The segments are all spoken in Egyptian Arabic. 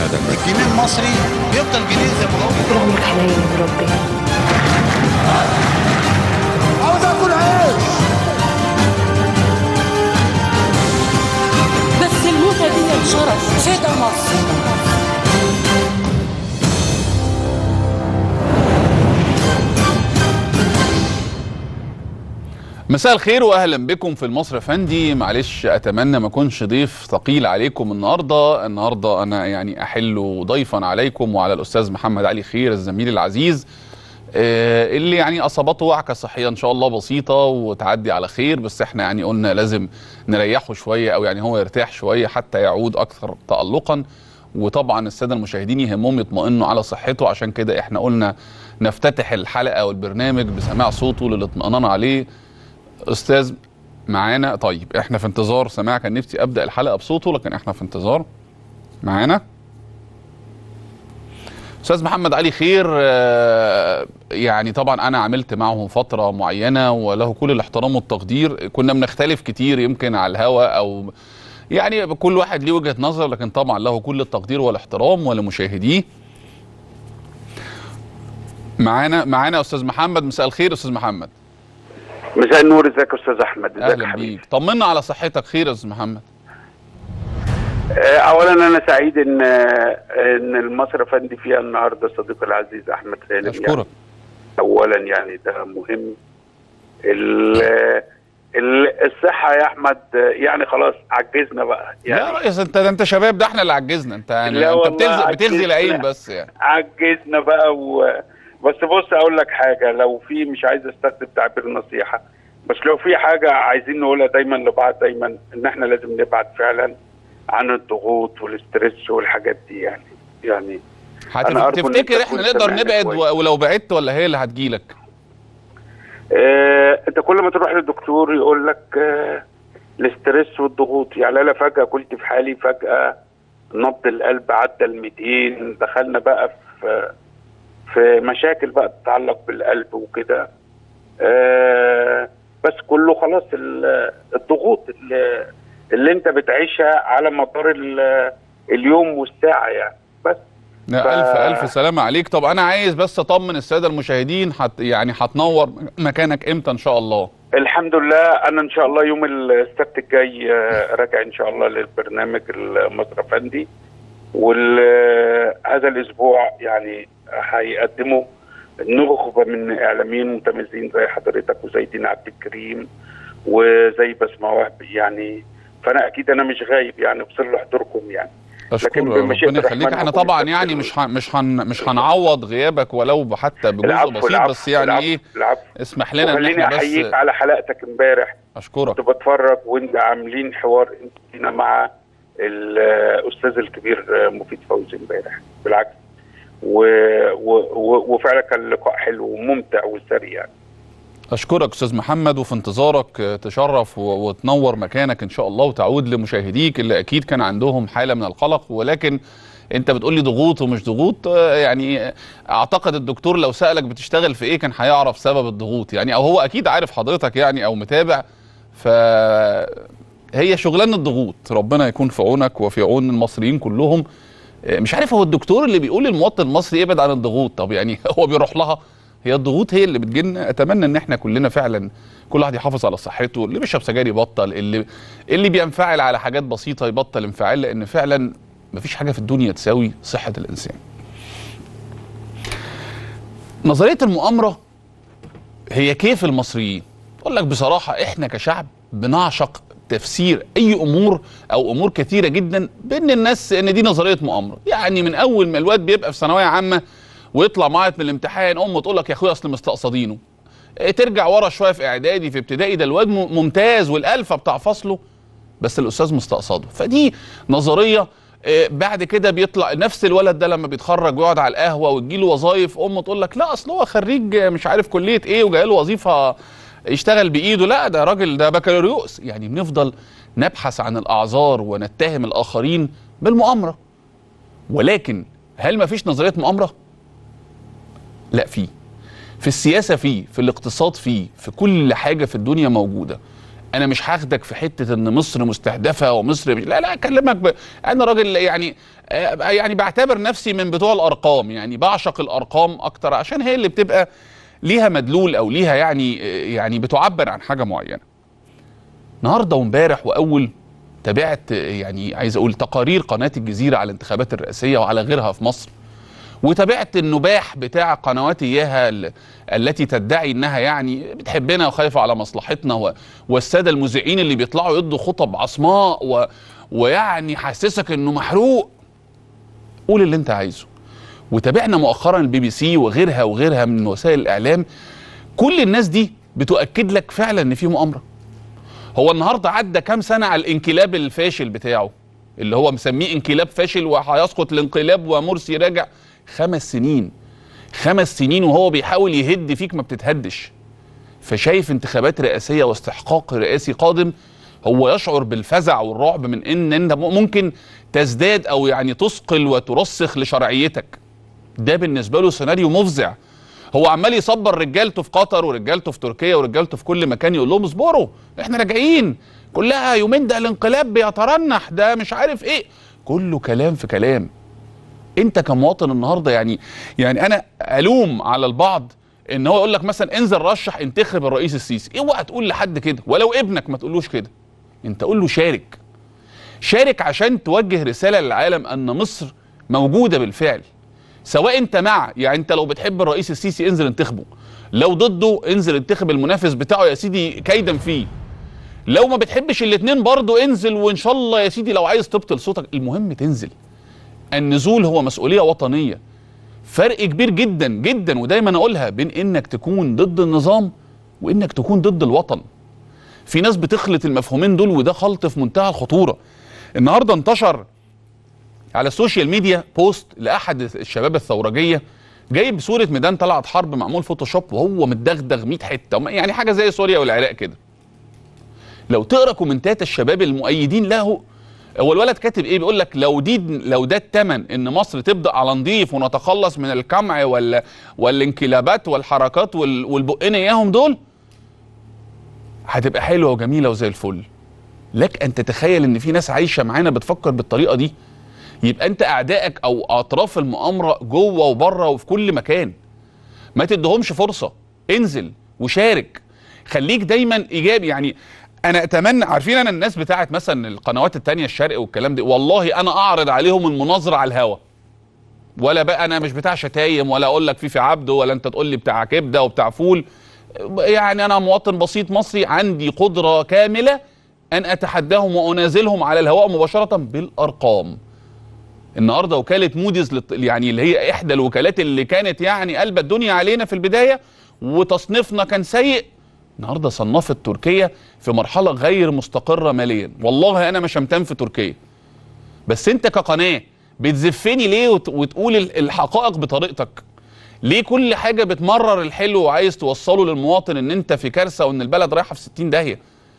ابدا الجنيه المصري يفضل جنيه زي ما هو طول عمرك حنين يا ربي عاوز اكل عيش بس الموتة دي شرف فدا مصر مساء الخير واهلا بكم في المصر يا فندي معلش اتمنى ما اكونش ضيف ثقيل عليكم النهارده النهارده انا يعني احل ضيفا عليكم وعلى الاستاذ محمد علي خير الزميل العزيز آه، اللي يعني اصابته وعكه صحيه ان شاء الله بسيطه وتعدي على خير بس احنا يعني قلنا لازم نريحه شويه او يعني هو يرتاح شويه حتى يعود اكثر تالقا وطبعا الساده المشاهدين يهمهم يطمئنوا على صحته عشان كده احنا قلنا نفتتح الحلقه والبرنامج بسماع صوته للاطمئنان عليه استاذ معانا طيب احنا في انتظار سماع كان نفسي ابدا الحلقه بصوته لكن احنا في انتظار معانا استاذ محمد علي خير آه، يعني طبعا انا عملت معه فتره معينه وله كل الاحترام والتقدير كنا بنختلف كتير يمكن على الهوا او يعني كل واحد ليه وجهه نظر لكن طبعا له كل التقدير والاحترام ولمشاهديه معانا معانا استاذ محمد مساء الخير استاذ محمد مساء النور ازيك يا استاذ احمد ازيك يا اهلا حبيبي بيك طمنا على صحتك خير يا استاذ محمد آه، اولا انا سعيد ان آه، ان المصر افندي فيها النهارده صديقي العزيز احمد سالم اشكرك يعني اولا يعني ده مهم ال ال- الصحه يا احمد آه، يعني خلاص عجزنا بقى لا يا يعني ريس انت ده انت شباب ده احنا اللي عجزنا انت يعني لا انت والله بتغزي بتغزي عجزنا. العين بس يعني عجزنا بقى و... بس بص اقول لك حاجه لو في مش عايز استخدم تعبير نصيحه بس لو في حاجه عايزين نقولها دايما لبعض دايما ان احنا لازم نبعد فعلا عن الضغوط والاسترس والحاجات دي يعني يعني أنا أرجو إن هتفتكر أنت احنا تكون نقدر سامعني نبعد كويس. و- ولو بعدت ولا هي اللي هتجيلك آه انت كل ما تروح للدكتور يقول لك آه الاسترس والضغوط يعني انا فجاه كنت في حالي فجاه نبض القلب عدى ال 200 دخلنا بقى في في مشاكل بقى تتعلق بالقلب وكده آه بس كله خلاص ال- الضغوط اللي, اللي انت بتعيشها على مدار ال- اليوم والساعه يعني بس لا ف- الف الف سلامه عليك طب انا عايز بس اطمن الساده المشاهدين حت يعني هتنور مكانك امتى ان شاء الله الحمد لله انا ان شاء الله يوم السبت الجاي آه، راجع ان شاء الله للبرنامج المصر افندي وهذا الاسبوع يعني هيقدموا نخبه من اعلاميين متميزين زي حضرتك وزي دين عبد الكريم وزي بسمه وهبي يعني فانا اكيد انا مش غايب يعني بصل حضوركم يعني اشكر بمشيئة ربنا يخليك الرحمن احنا هكون طبعا السبت يعني ال- مش ه- مش هن مش هنعوض غيابك ولو حتى بجزء العفو بسيط العفو بس يعني العفو ايه العفو اسمح لنا ان وخليني احنا احييك بس على حلقتك امبارح اشكرك كنت بتفرج وانت عاملين حوار انتنا مع الاستاذ الكبير مفيد فوزي امبارح بالعكس و... و... و... وفعلا كان اللقاء حلو وممتع وسريع يعني. اشكرك استاذ محمد وفي انتظارك آه، تشرف و- وتنور مكانك ان شاء الله وتعود لمشاهديك اللي اكيد كان عندهم حاله من القلق ولكن انت بتقول لي ضغوط ومش ضغوط آه، يعني آه، اعتقد الدكتور لو سالك بتشتغل في ايه كان هيعرف سبب الضغوط يعني او هو اكيد عارف حضرتك يعني او متابع ف هي شغلانه الضغوط ربنا يكون في عونك وفي عون المصريين كلهم آه، مش عارف هو الدكتور اللي بيقول للمواطن المصري ابعد عن الضغوط طب يعني هو بيروح لها هي الضغوط هي اللي بتجيلنا اتمنى ان احنا كلنا فعلا كل واحد يحافظ على صحته اللي بيشرب سجاير يبطل اللي اللي بينفعل على حاجات بسيطه يبطل انفعال لان فعلا مفيش حاجه في الدنيا تساوي صحه الانسان نظريه المؤامره هي كيف المصريين اقول لك بصراحه احنا كشعب بنعشق تفسير اي امور او امور كثيره جدا بان الناس ان دي نظريه مؤامره يعني من اول ما الواد بيبقى في ثانويه عامه ويطلع معيط من الامتحان امه تقول لك يا اخويا اصل مستقصدينه إيه ترجع ورا شويه في اعدادي في ابتدائي ده الواد م- ممتاز والالفه بتاع فصله بس الاستاذ مستقصده فدي نظريه آه، بعد كده بيطلع نفس الولد ده لما بيتخرج ويقعد على القهوه وتجيله وظايف امه تقول لك لا اصل هو خريج آه، مش عارف كليه ايه وجاي له وظيفه يشتغل بايده لا ده راجل ده بكالوريوس يعني بنفضل نبحث عن الاعذار ونتهم الاخرين بالمؤامره ولكن هل ما فيش نظريه مؤامره لا في في السياسه فيه في الاقتصاد فيه في كل حاجه في الدنيا موجوده انا مش هاخدك في حته ان مصر مستهدفه ومصر مش لا لا اكلمك ب... انا راجل يعني آه، يعني بعتبر نفسي من بتوع الارقام يعني بعشق الارقام اكتر عشان هي اللي بتبقى ليها مدلول او ليها يعني آه، يعني بتعبر عن حاجه معينه النهارده وامبارح واول تابعت آه، يعني عايز اقول تقارير قناه الجزيره على الانتخابات الرئاسيه وعلى غيرها في مصر وتابعت النباح بتاع قنوات اياها ال- التي تدعي انها يعني بتحبنا وخايفه على مصلحتنا و... والساده المذيعين اللي بيطلعوا يدوا خطب عصماء و... ويعني حسسك انه محروق قول اللي انت عايزه وتابعنا مؤخرا البي بي سي وغيرها وغيرها من وسائل الاعلام كل الناس دي بتؤكد لك فعلا ان في مؤامره هو النهارده عدى كام سنه على الانقلاب الفاشل بتاعه اللي هو مسميه انقلاب فاشل وهيسقط الانقلاب ومرسي راجع خمس سنين خمس سنين وهو بيحاول يهد فيك ما بتتهدش فشايف انتخابات رئاسيه واستحقاق رئاسي قادم هو يشعر بالفزع والرعب من ان انت ممكن تزداد او يعني تثقل وترسخ لشرعيتك ده بالنسبه له سيناريو مفزع هو عمال يصبر رجالته في قطر ورجالته في تركيا ورجالته في كل مكان يقول لهم اصبروا احنا راجعين كلها يومين ده الانقلاب بيترنح ده مش عارف ايه كله كلام في كلام انت كمواطن النهارده يعني يعني انا الوم على البعض ان هو يقول لك مثلا انزل رشح انتخب الرئيس السيسي اوعى تقول لحد كده ولو ابنك ما تقولوش كده انت قول له شارك شارك عشان توجه رساله للعالم ان مصر موجوده بالفعل سواء انت مع يعني انت لو بتحب الرئيس السيسي انزل انتخبه لو ضده انزل انتخب المنافس بتاعه يا سيدي كيدا فيه لو ما بتحبش الاتنين برضه انزل وان شاء الله يا سيدي لو عايز تبطل صوتك المهم تنزل النزول هو مسؤوليه وطنيه فرق كبير جدا جدا ودايما اقولها بين انك تكون ضد النظام وانك تكون ضد الوطن في ناس بتخلط المفهومين دول وده خلط في منتهى الخطوره النهارده انتشر على السوشيال ميديا بوست لاحد الشباب الثورجيه جايب صوره ميدان طلعت حرب معمول فوتوشوب وهو متدغدغ 100 حته يعني حاجه زي سوريا والعراق كده لو تقرا كومنتات الشباب المؤيدين له هو الولد كاتب ايه بيقول لك لو دي لو ده الثمن ان مصر تبدا على نضيف ونتخلص من الكمع وال والانقلابات والحركات وال والبقين اياهم دول هتبقى حلوه وجميله وزي الفل لك ان تتخيل ان في ناس عايشه معانا بتفكر بالطريقه دي يبقى انت اعدائك او اطراف المؤامره جوه وبره وفي كل مكان ما تدهمش فرصه انزل وشارك خليك دايما ايجابي يعني انا اتمنى عارفين انا الناس بتاعت مثلا القنوات التانية الشرق والكلام ده والله انا اعرض عليهم المناظره على الهوا ولا بقى انا مش بتاع شتايم ولا اقول لك فيفي عبده ولا انت تقول لي بتاع كبده وبتاع فول يعني انا مواطن بسيط مصري عندي قدره كامله ان اتحداهم وانازلهم على الهواء مباشره بالارقام النهارده وكاله موديز للط- يعني اللي هي احدى الوكالات اللي كانت يعني قلب الدنيا علينا في البدايه وتصنيفنا كان سيء النهارده صنفت تركيا في مرحله غير مستقره ماليا والله انا مش شمتان في تركيا بس انت كقناه بتزفني ليه وت- وتقول ال- الحقائق بطريقتك ليه كل حاجه بتمرر الحلو وعايز توصله للمواطن ان انت في كارثه وان البلد رايحه في 60 داهيه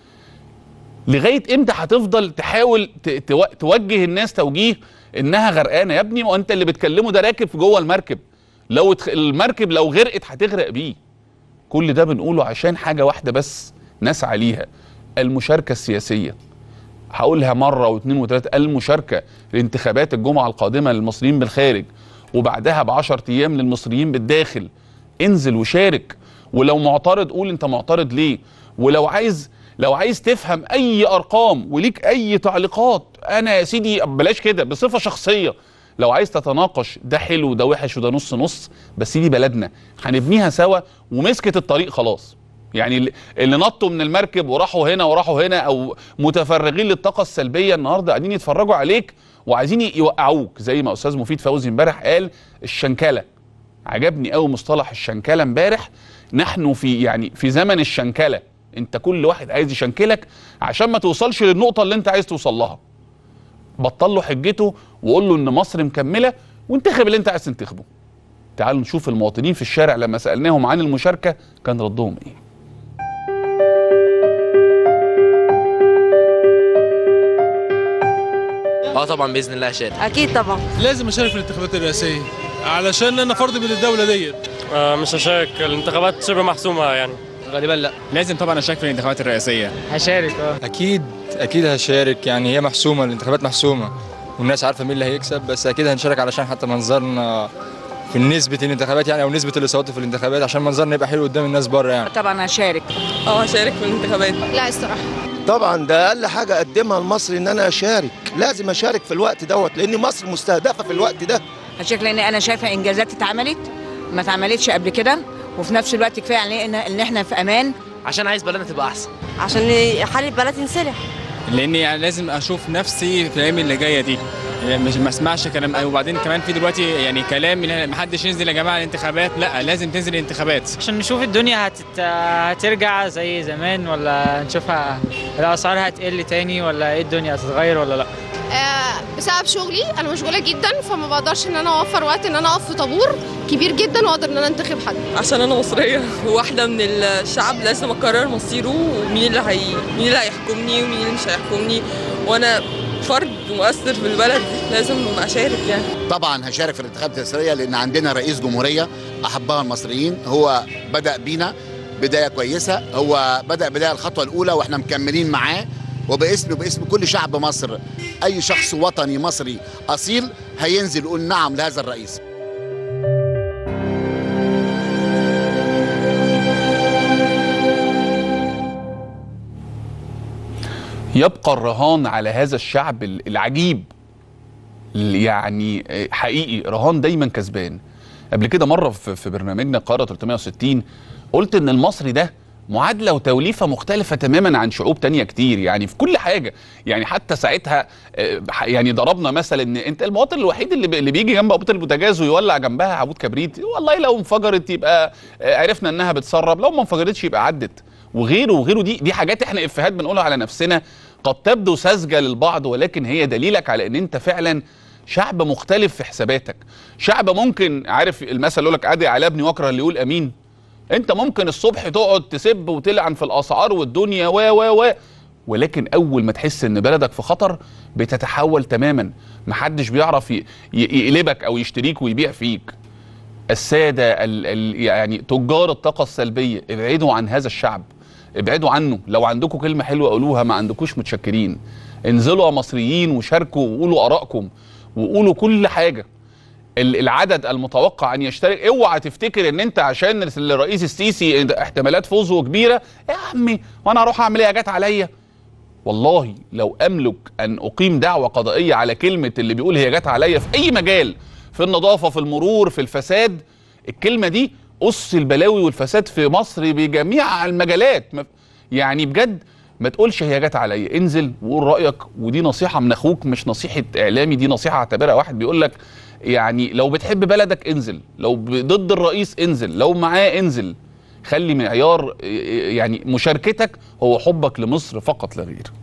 لغايه امتى هتفضل تحاول ت- تو- توجه الناس توجيه انها غرقانه يا ابني ما انت اللي بتكلمه ده راكب في جوه المركب لو اتخ- المركب لو غرقت هتغرق بيه كل ده بنقوله عشان حاجه واحده بس نسعى ليها المشاركه السياسيه هقولها مره واثنين وثلاثه المشاركه لانتخابات الجمعه القادمه للمصريين بالخارج وبعدها بعشر ايام للمصريين بالداخل انزل وشارك ولو معترض قول انت معترض ليه ولو عايز لو عايز تفهم اي ارقام وليك اي تعليقات انا يا سيدي بلاش كده بصفه شخصيه لو عايز تتناقش ده حلو وده وحش وده نص نص بس دي بلدنا هنبنيها سوا ومسكت الطريق خلاص يعني اللي- اللي نطوا من المركب وراحوا هنا وراحوا هنا او متفرغين للطاقه السلبيه النهارده قاعدين يتفرجوا عليك وعايزين يوقعوك زي ما استاذ مفيد فوزي امبارح قال الشنكله عجبني قوي مصطلح الشنكله امبارح نحن في يعني في زمن الشنكله انت كل واحد عايز يشنكلك عشان ما توصلش للنقطه اللي انت عايز توصل لها بطل له حجته وقول له ان مصر مكمله وانتخب اللي انت عايز تنتخبه تعالوا نشوف المواطنين في الشارع لما سالناهم عن المشاركه كان ردهم ايه اه طبعا باذن الله هشارك اكيد طبعا لازم اشارك في الانتخابات الرئاسيه علشان انا فرد من الدوله ديت آه، مش هشارك الانتخابات شبه محسومة يعني غالبا لا لازم طبعا اشارك في الانتخابات الرئاسيه هشارك اه اكيد اكيد هشارك يعني هي محسومه الانتخابات محسومه والناس عارفه مين اللي هيكسب بس اكيد هنشارك علشان حتى منظرنا في نسبة الانتخابات يعني او نسبة اللي صوتوا في الانتخابات عشان منظرنا يبقى حلو قدام الناس بره يعني طبعا هشارك اه هشارك في الانتخابات لا الصراحه طبعا ده اقل حاجه اقدمها لمصر ان انا اشارك لازم اشارك في الوقت دوت لان مصر مستهدفه في الوقت ده هشارك لان انا شايفه انجازات اتعملت ما اتعملتش قبل كده وفي نفس الوقت كفايه علينا ان احنا في امان عشان عايز بلدنا تبقى احسن عشان حال البلد ينصلح لاني يعني لازم اشوف نفسي في الايام اللي جايه دي يعني مش ما اسمعش كلام وبعدين كمان في دلوقتي يعني كلام ان ما حدش ينزل يا جماعه الانتخابات لا لازم تنزل الانتخابات عشان نشوف الدنيا هتت... هترجع زي زمان ولا نشوفها الاسعار هتقل تاني ولا ايه الدنيا هتتغير ولا لا آه بسبب شغلي انا مشغوله جدا فما بقدرش ان انا اوفر وقت ان انا اقف في طابور كبير جدا واقدر ان انا انتخب حد عشان انا مصريه وواحده من الشعب لازم اقرر مصيره ومين اللي هي مين اللي هيحكمني ومين اللي مش هيحكمني وانا فرد مؤثر في البلد دي لازم اشارك يعني طبعا هشارك في الانتخابات الرئاسيه لان عندنا رئيس جمهوريه احبها المصريين هو بدا بينا بدايه كويسه هو بدا بدايه الخطوه الاولى واحنا مكملين معاه وباسمي وباسم كل شعب مصر اي شخص وطني مصري اصيل هينزل يقول نعم لهذا الرئيس يبقى الرهان على هذا الشعب العجيب يعني حقيقي رهان دايما كسبان قبل كده مره في في برنامجنا القاهره 360 قلت ان المصري ده معادله وتوليفه مختلفه تماما عن شعوب تانية كتير يعني في كل حاجه يعني حتى ساعتها آه، يعني ضربنا مثل ان انت المواطن الوحيد اللي, بي- اللي بيجي جنب قبوط البوتاجاز ويولع جنبها عمود كبريت والله لو انفجرت يبقى آه، عرفنا انها بتسرب لو ما انفجرتش يبقى عدت وغيره وغيره دي دي حاجات احنا افيهات بنقولها على نفسنا قد تبدو ساذجه للبعض ولكن هي دليلك على ان انت فعلا شعب مختلف في حساباتك شعب ممكن عارف المثل يقول لك ادعي على ابني واكره اللي يقول امين انت ممكن الصبح تقعد تسب وتلعن في الاسعار والدنيا و و و ولكن اول ما تحس ان بلدك في خطر بتتحول تماما محدش بيعرف ي- ي- يقلبك او يشتريك ويبيع فيك الساده ال ال يعني تجار الطاقه السلبيه ابعدوا عن هذا الشعب ابعدوا عنه لو عندكم كلمه حلوه قولوها ما عندكوش متشكرين انزلوا يا مصريين وشاركوا وقولوا ارائكم وقولوا كل حاجه ال- العدد المتوقع ان يشترك اوعى تفتكر ان انت عشان الرئيس السيسي احتمالات فوزه كبيره يا عمي وانا اروح اعمل ايه جت عليا والله لو املك ان اقيم دعوه قضائيه على كلمه اللي بيقول هي جت عليا في اي مجال في النظافه في المرور في الفساد الكلمه دي اس البلاوي والفساد في مصر بجميع المجالات ما- يعني بجد ما تقولش هي جت عليا انزل وقول رايك ودي نصيحه من اخوك مش نصيحه اعلامي دي نصيحه اعتبرها واحد بيقول لك يعني لو بتحب بلدك انزل لو ب- ضد الرئيس انزل لو معاه انزل خلي معيار يعني مشاركتك هو حبك لمصر فقط لا غير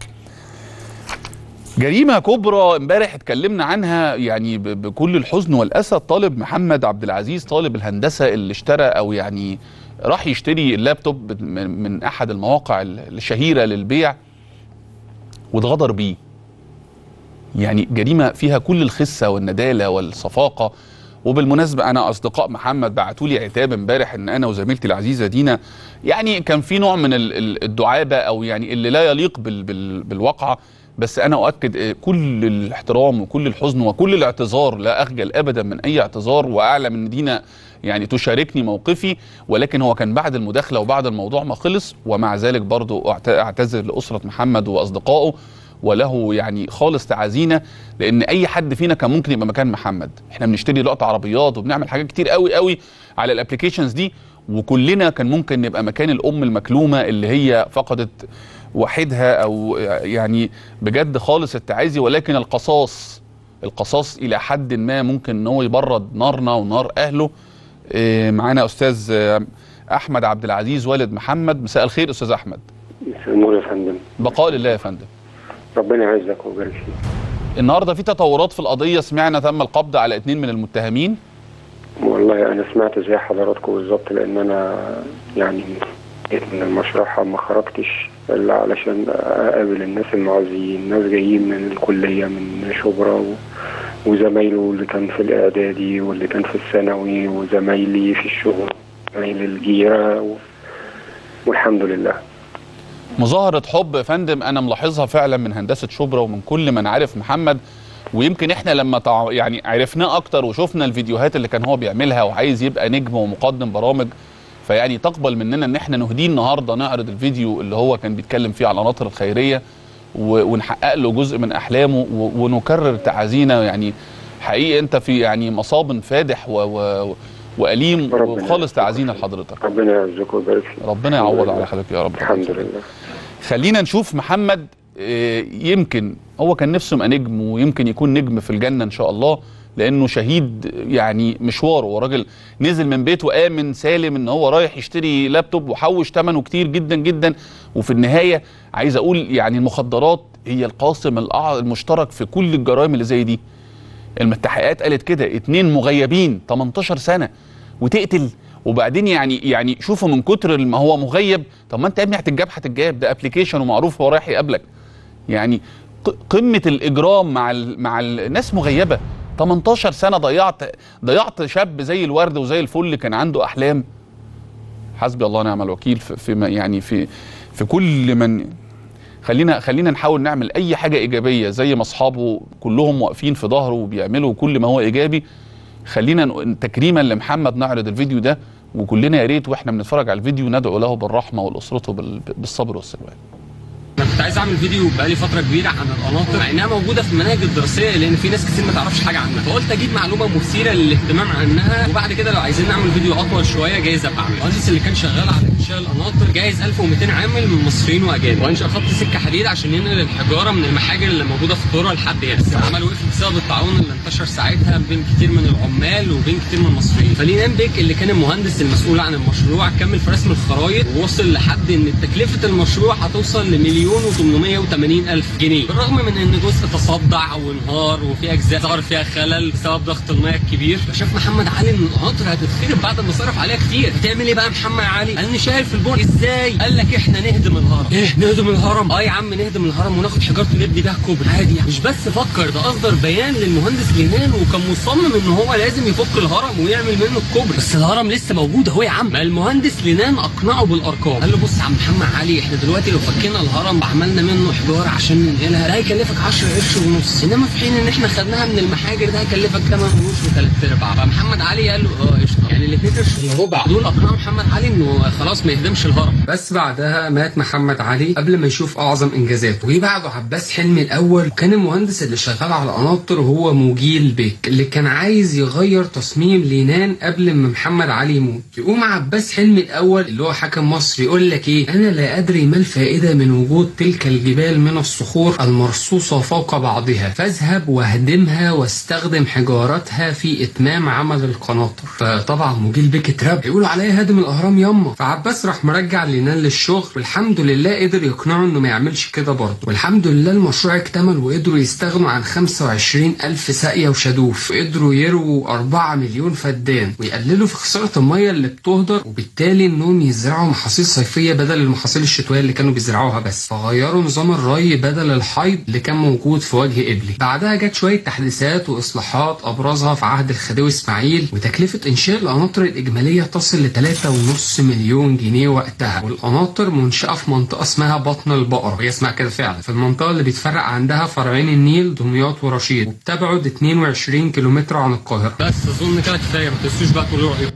جريمة كبرى امبارح اتكلمنا عنها يعني ب- بكل الحزن والأسى الطالب محمد عبد العزيز طالب الهندسة اللي اشترى أو يعني راح يشتري اللابتوب من من أحد المواقع ال- الشهيرة للبيع واتغدر بيه يعني جريمة فيها كل الخسة والندالة والصفاقة وبالمناسبة أنا أصدقاء محمد بعتوا لي عتاب امبارح إن أنا وزميلتي العزيزة دينا يعني كان في نوع من ال- ال- الدعابة أو يعني اللي لا يليق بال بال بالواقعة بس أنا أؤكد آه، كل الاحترام وكل الحزن وكل الاعتذار لا أخجل أبدا من أي اعتذار وأعلم إن دينا يعني تشاركني موقفي ولكن هو كان بعد المداخلة وبعد الموضوع ما خلص ومع ذلك برضو أعت- أعتذر لأسرة محمد وأصدقائه وله يعني خالص تعازينا لان اي حد فينا كان ممكن يبقى مكان محمد احنا بنشتري لقطه عربيات وبنعمل حاجات كتير قوي قوي على الابلكيشنز دي وكلنا كان ممكن نبقى مكان الام المكلومه اللي هي فقدت وحيدها او يعني بجد خالص التعازي ولكن القصاص القصاص الى حد ما ممكن ان هو يبرد نارنا ونار اهله إيه، معانا استاذ آه، احمد عبد العزيز والد محمد مساء الخير استاذ احمد مساء النور يا فندم بقاء لله يا فندم ربنا يعزك ويبارك فيك النهارده في تطورات في القضيه سمعنا تم القبض على اثنين من المتهمين والله انا سمعت زي حضراتكم بالظبط لان انا يعني جيت من المشرحة ما خرجتش الا علشان اقابل الناس المعزيين ناس جايين من الكلية من شبرا و... وزمايله اللي كان في الاعدادي واللي كان في الثانوي وزمايلي في الشغل زمايل الجيرة و... والحمد لله مظاهرة حب يا فندم أنا ملاحظها فعلا من هندسة شبرا ومن كل من عارف محمد ويمكن احنا لما تع... يعني عرفناه أكتر وشفنا الفيديوهات اللي كان هو بيعملها وعايز يبقى نجم ومقدم برامج فيعني تقبل مننا ان احنا نهديه النهارده نعرض الفيديو اللي هو كان بيتكلم فيه على القناطر الخيريه و... ونحقق له جزء من احلامه و... ونكرر تعازينا يعني حقيقي انت في يعني مصاب فادح و... و... واليم وخالص تعازينا لحضرتك ربنا يعزك ويبارك فيك ربنا يعوض على حضرتك يا رب الحمد لله خلينا نشوف محمد آه، يمكن هو كان نفسه يبقى نجم ويمكن يكون نجم في الجنه ان شاء الله لانه شهيد يعني مشواره وراجل نزل من بيته امن سالم ان هو رايح يشتري لابتوب وحوش ثمنه كتير جدا جدا وفي النهايه عايز اقول يعني المخدرات هي القاسم الأع- المشترك في كل الجرائم اللي زي دي التحقيقات قالت كده اتنين مغيبين 18 سنه وتقتل وبعدين يعني يعني شوفوا من كتر ما هو مغيب طب ما انت يا ابني هتتجاب هتتجاب ده ابلكيشن ومعروف هو رايح يقابلك يعني ق- قمه الاجرام مع ال مع الناس مغيبه 18 سنه ضيعت ضيعت شاب زي الورد وزي الفل كان عنده احلام حسبي الله ونعم الوكيل في, في ما- يعني في في كل من خلينا خلينا نحاول نعمل اي حاجه ايجابيه زي ما اصحابه كلهم واقفين في ظهره وبيعملوا كل ما هو ايجابي خلينا ن- تكريما لمحمد نعرض الفيديو ده وكلنا يا ريت واحنا بنتفرج على الفيديو ندعو له بالرحمه ولاسرته بال- بالصبر والسلوان انا كنت عايز اعمل فيديو بقالي فتره كبيره عن القناطر مع انها موجوده في المناهج الدراسيه لان في ناس كتير ما تعرفش حاجه عنها فقلت اجيب معلومه مثيره للاهتمام عنها وبعد كده لو عايزين نعمل فيديو اطول شويه جايز ابقى اعمل المهندس اللي كان شغال على انشاء القناطر جايز 1200 عامل من مصريين واجانب وانشا خط سكه حديد عشان ينقل الحجاره من المحاجر اللي موجوده في الطرق لحد هنا بس العمل وقف بسبب الطاعون اللي انتشر ساعتها بين كتير من العمال وبين كتير من المصريين فلينان بيك اللي كان المهندس المسؤول عن المشروع كمل في رسم الخرايط ووصل لحد ان تكلفه المشروع هتوصل لمليون و880 الف جنيه بالرغم من ان جزء تصدع وانهار وفي اجزاء ظهر فيها خلل بسبب ضغط المياه الكبير فشاف محمد علي ان القناطر هتتخرب بعد ما صرف عليها كتير هتعمل ايه بقى محمد علي قال لي شايل في البون ازاي قال لك احنا نهدم الهرم ايه نهدم الهرم اه يا عم نهدم الهرم وناخد حجاره نبني بيها كوبري عادي يعني. مش بس فكر ده اصدر بيان للمهندس لينان وكان مصمم ان هو لازم يفك الهرم ويعمل منه الكوبري بس الهرم لسه موجود اهو يا عم ما المهندس لينان اقنعه بالارقام قال له بص يا عم محمد علي احنا دلوقتي لو فكينا الهرم وعملنا منه حجاره عشان ننقلها ده هيكلفك 10 قرش ونص انما في حين ان احنا خدناها من المحاجر ده هيكلفك 8 قروش وثلاث ارباع فمحمد علي قال له اه قشطه يعني الاثنين قرش الا ربع دول اقنعوا محمد علي انه خلاص ما يهدمش الهرم بس بعدها مات محمد علي قبل ما يشوف اعظم انجازاته وجه بعده عباس حلمي الاول وكان المهندس اللي شغال على القناطر هو موجيل بيك اللي كان عايز يغير تصميم لينان قبل ما محمد علي يموت يقوم عباس حلمي الاول اللي هو حاكم مصر يقول لك ايه انا لا ادري ما الفائده من وجود تلك الجبال من الصخور المرصوصه فوق بعضها فاذهب واهدمها واستخدم حجارتها في اتمام عمل القناطر فطبعا موجيل بيك اترب يقولوا عليا هادم الاهرام ياما فعباس راح مرجع لينان للشغل والحمد لله قدر يقنعه انه ما يعملش كده برضه والحمد لله المشروع اكتمل وقدروا يستغنوا عن 25 ألف ساقية وشادوف وقدروا يرووا 4 مليون فدان ويقللوا في خسارة المية اللي بتهدر وبالتالي انهم يزرعوا محاصيل صيفية بدل المحاصيل الشتوية اللي كانوا بيزرعوها بس فغيروا نظام الري بدل الحيض اللي كان موجود في وجه قبلي بعدها جت شوية تحديثات وإصلاحات أبرزها في عهد الخديوي إسماعيل وتكلفة إنشاء القناطر الإجمالية تصل ل 3.5 مليون جنيه وقتها والقناطر منشأة في منطقة اسمها بطن البقرة وهي اسمها كده فعلا في المنطقة اللي بيتفرق عندها فرعين النيل دمياط ورشيد وبتبعد 22 كيلومتر عن القاهرة بس أظن كده كفاية ما تنسوش بقى تقولوا رأيكم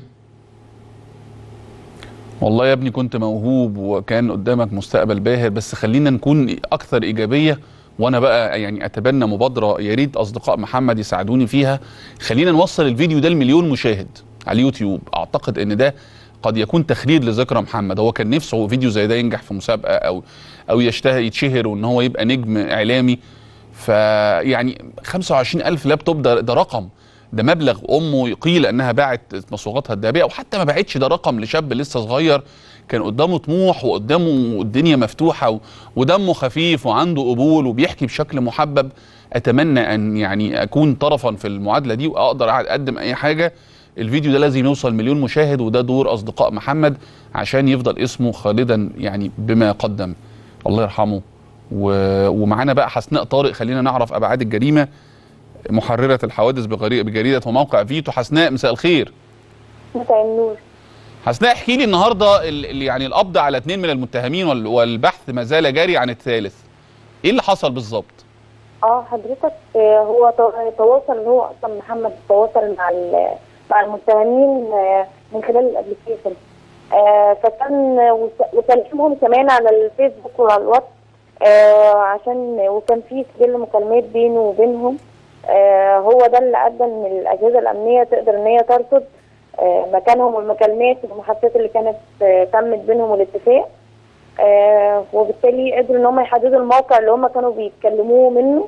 والله يا ابني كنت موهوب وكان قدامك مستقبل باهر بس خلينا نكون اكثر ايجابيه وانا بقى يعني اتبنى مبادره يا ريت اصدقاء محمد يساعدوني فيها خلينا نوصل الفيديو ده لمليون مشاهد على اليوتيوب اعتقد ان ده قد يكون تخليد لذكرى محمد هو كان نفسه فيديو زي ده ينجح في مسابقه او او يشتهر يتشهر وان هو يبقى نجم اعلامي فيعني 25 الف لابتوب ده, ده رقم ده مبلغ امه قيل انها باعت مصروفاتها الذهبيه او حتى ما باعتش ده رقم لشاب لسه صغير كان قدامه طموح وقدامه الدنيا مفتوحه و- ودمه خفيف وعنده قبول وبيحكي بشكل محبب اتمنى ان يعني اكون طرفا في المعادله دي واقدر اقدم اي حاجه الفيديو ده لازم يوصل مليون مشاهد وده دور اصدقاء محمد عشان يفضل اسمه خالدا يعني بما قدم الله يرحمه و... ومعانا بقى حسناء طارق خلينا نعرف ابعاد الجريمه محرره الحوادث بغري- بجريده وموقع فيتو حسناء مساء الخير مساء النور حسناء احكي لي النهارده ال- ال- يعني القبض على اثنين من المتهمين وال- والبحث ما زال جاري عن الثالث ايه اللي حصل بالظبط اه حضرتك آه، هو تو- تواصل هو اصلا محمد تواصل مع ال- مع المتهمين آه، من خلال الابلكيشن آه، فكان وس- وكلمهم كمان على الفيسبوك وعلى الواتس آه، عشان وكان في سجل مكالمات بينه وبينهم آه، هو ده اللي ادى ان الاجهزه الامنيه تقدر ان هي ترصد آه، مكانهم والمكالمات والمحادثات اللي كانت آه، تمت بينهم والاتفاق آه، وبالتالي قدروا ان هم يحددوا الموقع اللي هم كانوا بيتكلموه منه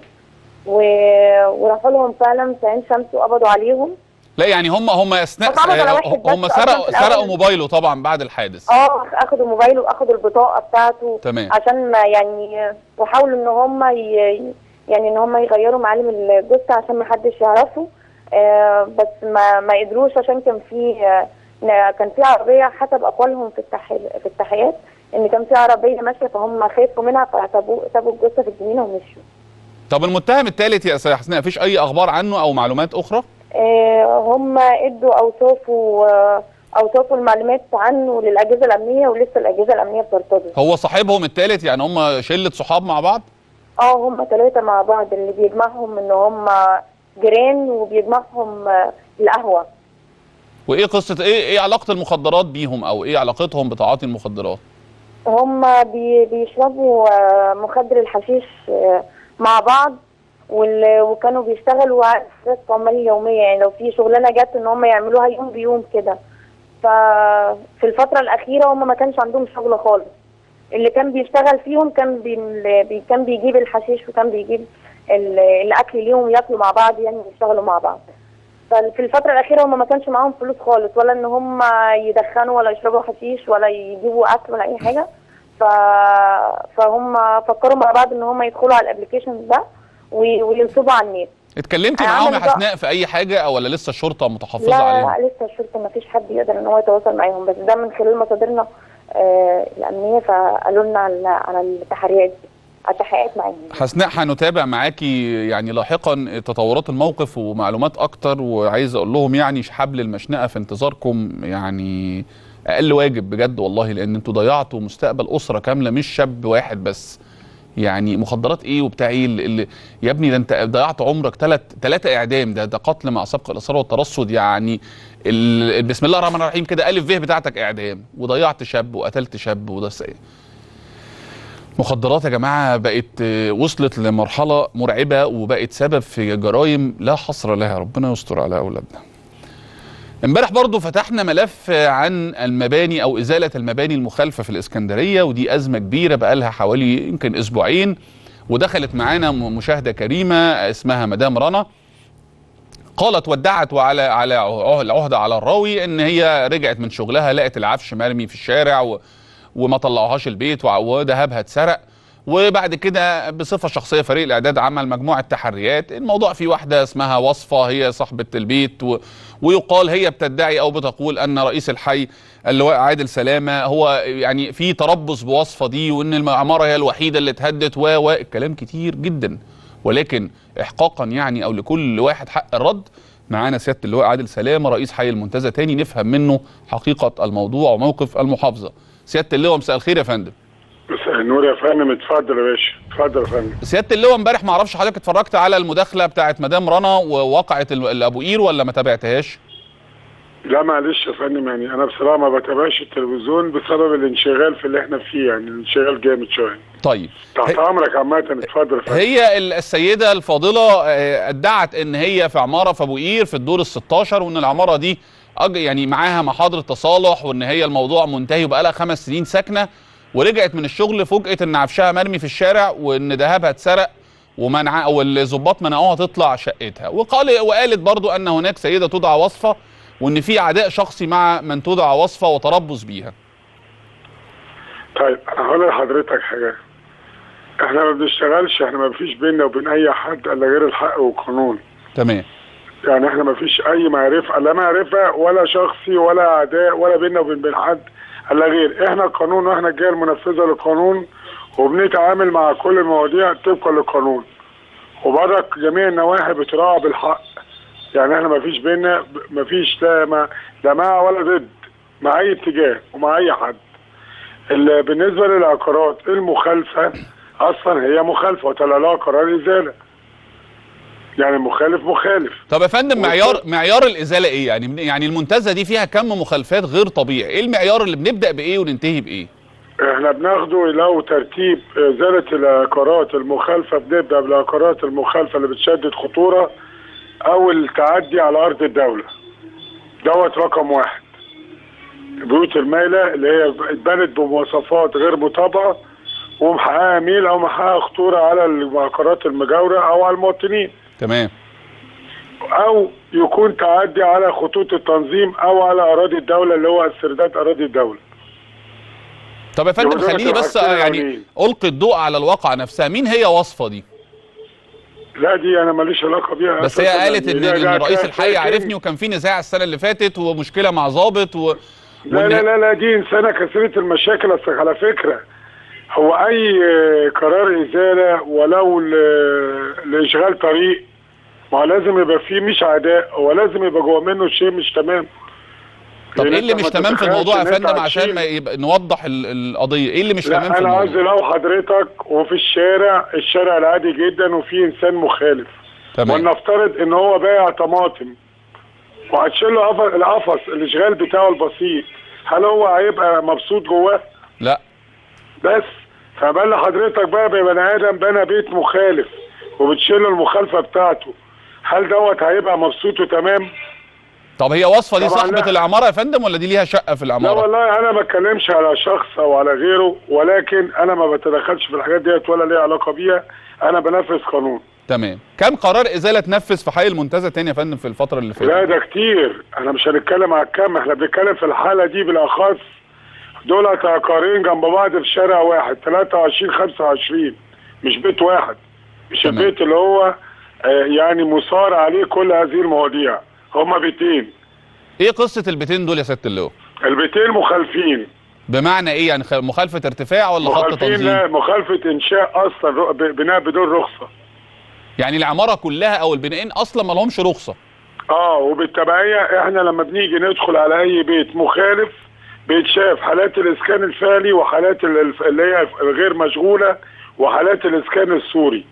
و- وراحوا لهم فعلا في عين شمس وقبضوا عليهم لا يعني هم هم اثناء اتعرض على آه، واحد بس هم أصلاً سرقوا في الأول. سرقوا موبايله طبعا بعد الحادث اه اخدوا موبايله واخدوا البطاقه بتاعته تمام. عشان ما يعني وحاولوا ان هم ي... يعني ان هم يغيروا معالم الجثه عشان ما حدش يعرفه آه بس ما ما قدروش عشان كان في آه كان في عربيه حسب اقوالهم في التحي... في التحيات ان كان في عربيه ماشيه فهم خافوا منها فسابوا سابوا الجثه في الجنينه ومشوا طب المتهم الثالث يا استاذ حسناء مفيش اي اخبار عنه او معلومات اخرى آه، هم ادوا اوصافه آه، اوصافه المعلومات عنه للاجهزه الامنيه ولسه الاجهزه الامنيه بترتضي هو صاحبهم الثالث يعني هم شله صحاب مع بعض اه هم ثلاثه مع بعض اللي بيجمعهم ان هم جيران وبيجمعهم آه، القهوه وايه قصه ايه ايه علاقه المخدرات بيهم او ايه علاقتهم بتعاطي المخدرات هم بي بيشربوا آه، مخدر الحشيش آه، مع بعض وال- وكانوا بيشتغلوا على اساس عمال يوميه يعني لو في شغلانه جت ان هم يعملوها يوم بيوم كده ففي الفتره الاخيره هم ما كانش عندهم شغل خالص اللي كان بيشتغل فيهم كان بي بي- كان بيجيب الحشيش وكان بيجيب ال- الاكل ليهم ياكلوا مع بعض يعني يشتغلوا مع بعض ففي الفترة الأخيرة هم ما كانش معاهم فلوس خالص ولا إن هم يدخنوا ولا يشربوا حشيش ولا يجيبوا أكل ولا أي حاجة ف... فهم فكروا مع بعض إن هم يدخلوا على الأبلكيشن ده وي- وينصبوا على النت اتكلمت عمل معاهم يا بقى- حسناء في اي حاجه او ولا لسه الشرطه متحفظه لا عليهم لا لسه الشرطة ما فيش حد يقدر إن هو يتواصل معاهم بس ده من خلال مصادرنا آه الأمنية فقالوا لنا على على التحريات دي على التحقيقات معاهم حسناء هنتابع معاكي يعني لاحقا تطورات الموقف ومعلومات اكتر وعايز اقول لهم يعني حبل المشنقه في انتظاركم يعني اقل واجب بجد والله لان انتوا ضيعتوا مستقبل اسره كامله مش شاب واحد بس يعني مخدرات ايه وبتاع ايه اللي اللي يا ابني ده انت ضيعت عمرك ثلاث ثلاثه اعدام ده ده قتل مع سبق الاصرار والترصد يعني ال- بسم الله الرحمن الرحيم كده الف ب بتاعتك اعدام وضيعت شاب وقتلت شاب وده س- مخدرات يا جماعه بقت آه، وصلت لمرحله مرعبه وبقت سبب في جرائم لا حصر لها ربنا يستر على اولادنا امبارح برضو فتحنا ملف عن المباني او ازاله المباني المخالفه في الاسكندريه ودي ازمه كبيره بقالها حوالي يمكن اسبوعين ودخلت معانا م- مشاهده كريمه اسمها مدام رنا قالت ودعت وعلى على عه- العهده على الراوي ان هي رجعت من شغلها لقت العفش مرمي في الشارع و وما طلعوهاش البيت وع- وذهبها اتسرق وبعد كده بصفه شخصيه فريق الاعداد عمل مجموعه تحريات الموضوع في واحده اسمها وصفه هي صاحبه البيت و... ويقال هي بتدعي او بتقول ان رئيس الحي اللواء عادل سلامه هو يعني في تربص بوصفه دي وان العماره هي الوحيده اللي اتهدت و و الكلام كتير جدا ولكن احقاقا يعني او لكل واحد حق الرد معانا سياده اللواء عادل سلامه رئيس حي المنتزه تاني نفهم منه حقيقه الموضوع وموقف المحافظه سياده اللواء مساء الخير يا فندم مساء النور يا فندم اتفضل يا باشا اتفضل يا فندم سياده اللواء امبارح ما اعرفش حضرتك اتفرجت على المداخله بتاعت مدام رنا وواقعه ال- الابو قير ولا ما تابعتهاش لا معلش يا فندم يعني انا بصراحه ما بتابعش التلفزيون بسبب الانشغال في اللي احنا فيه يعني الانشغال جامد شويه طيب تحت امرك عامه اتفضل يا فندم هي ال- السيده الفاضله آه، ادعت ان هي في عماره في ابو قير في الدور ال 16 وان العماره دي أج- يعني معاها محاضره تصالح وان هي الموضوع منتهي وبقالها خمس سنين ساكنه ورجعت من الشغل فوجئت ان عفشها مرمي في الشارع وان ذهبها اتسرق ومنع والظباط منعوها تطلع شقتها وقال وقالت برضو ان هناك سيده تدعى وصفه وان في عداء شخصي مع من تدعى وصفه وتربص بيها طيب انا هقول لحضرتك حاجه احنا ما بنشتغلش احنا ما فيش بيننا وبين اي حد الا غير الحق والقانون تمام يعني احنا ما فيش اي معرفه لا معرفه ولا شخصي ولا عداء ولا بيننا وبين بين حد الا غير احنا القانون واحنا الجهه المنفذه للقانون وبنتعامل مع كل المواضيع طبقا للقانون وبرك جميع النواحي بتراعى بالحق يعني احنا ما فيش بيننا ما فيش لا ما لا مع ولا ضد مع اي اتجاه ومع اي حد ال- بالنسبه للعقارات المخالفه اصلا هي مخالفه وطلع لها قرار ازاله يعني مخالف مخالف طب يا فندم معيار معيار الازاله ايه يعني من- يعني المنتزه دي فيها كم مخالفات غير طبيعي ايه المعيار اللي بنبدا بايه وننتهي بايه احنا بناخده لو ترتيب ازاله العقارات المخالفه بنبدا بالعقارات المخالفه اللي بتشدد خطوره او التعدي على ارض الدوله دوت رقم واحد البيوت المايله اللي هي اتبنت بمواصفات غير مطابقه ومحققه ميل او محققه خطوره على العقارات المجاوره او على المواطنين تمام او يكون تعدي على خطوط التنظيم او على اراضي الدوله اللي هو استرداد اراضي الدوله طب يا فندم يبقى دول خليني بس الحاجتين يعني الأولين. القي الضوء على الواقعه نفسها مين هي وصفه دي لا دي انا ماليش علاقه بيها بس هي أساساً. قالت ان يعني ده- إن رئيس ده الحي ساكن- عرفني وكان في نزاع السنه اللي فاتت ومشكله مع ضابط و... لا لا لا لا دي انسانه كثيره المشاكل اصل على فكره هو اي آه، قرار ازاله ولو ل- لاشغال طريق ما هو لازم يبقى فيه مش عداء هو لازم يبقى جوه منه شيء مش تمام طب لأن ايه اللي أنت مش ما تمام في تتخيلش الموضوع يا إن أنت فندم عشان هتشيل- ما يبقى نوضح ال- القضيه ايه اللي مش لا تمام في انا الموضوع قصدي لو حضرتك وفي الشارع الشارع العادي جدا وفي انسان مخالف تمام ولنفترض ان هو بايع طماطم وهتشيل له قف- القفص الاشغال بتاعه البسيط هل هو هيبقى مبسوط جواه؟ لا بس فبل حضرتك بقى بني ادم بنى بيت مخالف وبتشيل له المخالفه بتاعته هل دوت هيبقى مبسوط وتمام؟ طب هي وصفه دي طبعاً صاحبه لا. العماره يا فندم ولا دي ليها شقه في لا العماره والله انا ما بتكلمش على شخص او على غيره ولكن انا ما بتدخلش في الحاجات ديت ولا ليها علاقه بيها انا بنفذ قانون تمام كم قرار ازاله تنفذ في حي المنتزه تاني يا فندم في الفتره اللي فاتت لا ده كتير احنا مش هنتكلم على الكم احنا بنتكلم في الحاله دي بالاخص دولت عقارين جنب بعض في شارع واحد 23 25 مش بيت واحد مش تمام. البيت اللي هو آه، يعني مثار عليه كل هذه المواضيع هما بيتين ايه قصه البيتين دول يا سياده اللواء البيتين مخالفين بمعنى ايه يعني خ- مخالفه ارتفاع ولا خط مخالفين لا تنظيم مخالفه انشاء اصلا رو- ب- بناء بدون رخصه يعني العماره كلها او البنائين اصلا ما لهمش رخصه اه وبالتبعيه احنا لما بنيجي ندخل على اي بيت مخالف بيتشاف حالات الاسكان الفعلي وحالات ال- الف- اللي هي الغير مشغوله وحالات الاسكان السوري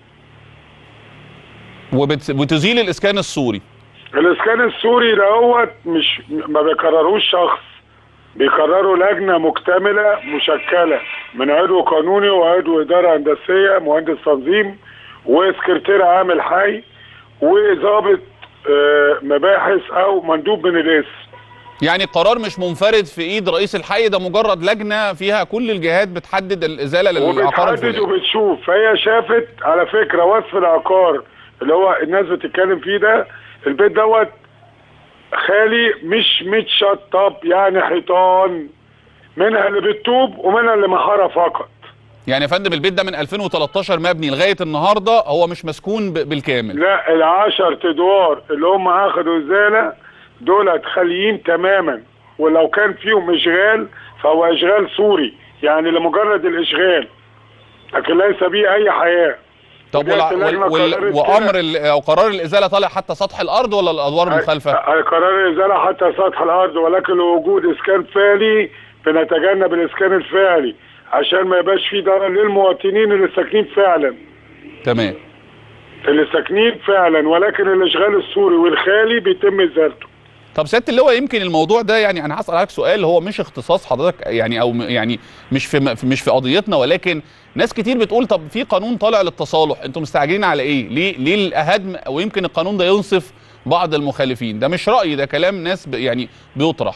وبت... وتزيل الاسكان السوري الاسكان السوري دوت مش ما بيكرروش شخص بيقرروا لجنه مكتمله مشكله من عضو قانوني وعضو اداره هندسيه مهندس تنظيم وسكرتير عام حي وضابط آه، مباحث او مندوب من الاسم يعني القرار مش منفرد في ايد رئيس الحي ده مجرد لجنه فيها كل الجهات بتحدد الازاله للعقار وبتحدد الفلاني وبتشوف فهي شافت على فكره وصف العقار اللي هو الناس بتتكلم فيه ده البيت دوت خالي مش متشطب يعني حيطان منها اللي بالطوب ومنها اللي محاره فقط يعني يا فندم البيت ده من 2013 مبني لغايه النهارده هو مش مسكون ب... بالكامل لا العشر ادوار اللي هم اخدوا ازاله دولت خاليين تماما ولو كان فيهم اشغال فهو اشغال سوري يعني لمجرد الاشغال لكن ليس به اي حياه طب وديت وال... اللجنة وال... وال... قررت وامر كده. ال... او قرار الازاله طالع حتى سطح الارض ولا الادوار المخالفه قرار الازاله حتى سطح الارض ولكن لوجود اسكان فعلي بنتجنب الاسكان الفعلي عشان ما يبقاش فيه ضرر للمواطنين اللي ساكنين فعلا تمام اللي ساكنين فعلا ولكن الاشغال السوري والخالي بيتم ازالته طب سياده اللواء يمكن الموضوع ده يعني انا هسال حضرتك سؤال هو مش اختصاص حضرتك يعني او م- يعني مش في في- مش في قضيتنا ولكن ناس كتير بتقول طب في قانون طالع للتصالح انتوا مستعجلين على ايه ليه ليه الهدم ويمكن القانون ده ينصف بعض المخالفين ده مش رايي ده كلام ناس ب- يعني بيطرح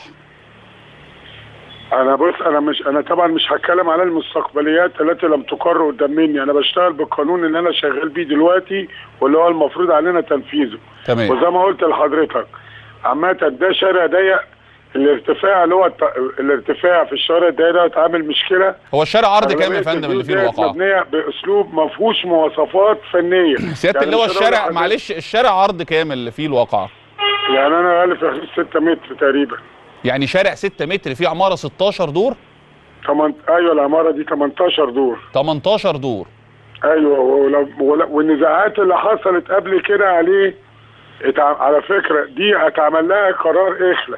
انا بص انا مش انا طبعا مش هتكلم على المستقبليات التي لم تقر قدام مني انا بشتغل بالقانون اللي انا شغال بيه دلوقتي واللي هو المفروض علينا تنفيذه تمام وزي ما قلت لحضرتك عامة ده شارع ضيق الارتفاع اللي هو الت... الارتفاع في الشارع الضيق ده عامل مشكله هو الشارع عرض كام يا أغلبية فندم اللي فيه البيوت ديت الواقعه مبنيه باسلوب ما فيهوش مواصفات فنيه سياده يعني اللواء مش هنقول الشارع لحضرتك- معلش الشارع عرض كام اللي فيه الواقعه يعني انا اقل في حدود 6 متر تقريبا يعني شارع 6 متر فيه عماره 16 دور تمن... ايوه العماره دي 18 دور 18 دور ايوه ولو... ولو... والنزاعات اللي حصلت قبل كده عليه اتع... على فكره دي اتعمل لها قرار اخلاء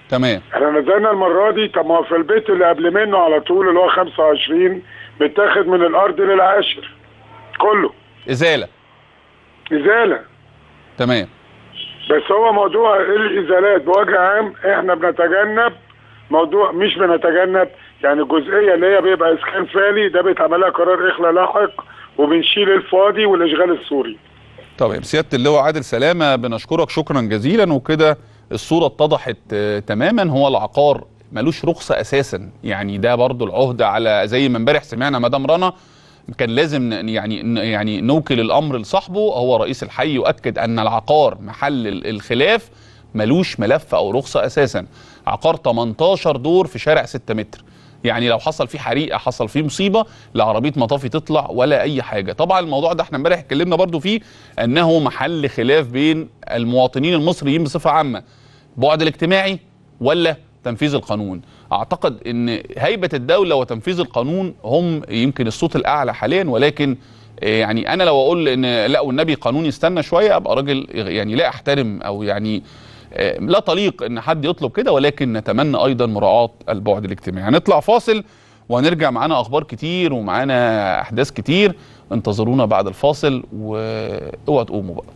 تمام احنا نزلنا المره دي طب ما هو في البيت اللي قبل منه على طول اللي هو 25 متاخد من الارض للعاشر كله ازاله ازاله تمام بس هو موضوع الازالات بوجه عام احنا بنتجنب موضوع مش بنتجنب يعني الجزئيه اللي هي بيبقى اسكان فعلي ده بيتعمل لها قرار اخلاء لاحق وبنشيل الفاضي والاشغال السوري طيب سياده اللواء عادل سلامه بنشكرك شكرا جزيلا وكده الصوره اتضحت آه، تماما هو العقار ملوش رخصه اساسا يعني ده برضو العهده على زي ما امبارح سمعنا مدام رنا كان لازم ن- يعني ن- يعني نوكل الامر لصاحبه هو رئيس الحي يؤكد ان العقار محل ال- الخلاف ملوش ملف او رخصه اساسا عقار 18 دور في شارع 6 متر يعني لو حصل فيه حريقه حصل فيه مصيبه لا عربيه مطافي تطلع ولا اي حاجه طبعا الموضوع ده احنا امبارح اتكلمنا برضو فيه انه محل خلاف بين المواطنين المصريين بصفه عامه بعد الاجتماعي ولا تنفيذ القانون اعتقد ان هيبه الدوله وتنفيذ القانون هم يمكن الصوت الاعلى حاليا ولكن آه، يعني انا لو اقول ان لا والنبي قانون يستنى شويه ابقى راجل يعني لا احترم او يعني آه، لا طليق ان حد يطلب كده ولكن نتمنى ايضا مراعاه البعد الاجتماعي هنطلع فاصل وهنرجع معانا اخبار كتير ومعانا احداث كتير انتظرونا بعد الفاصل واوعوا تقوموا بقى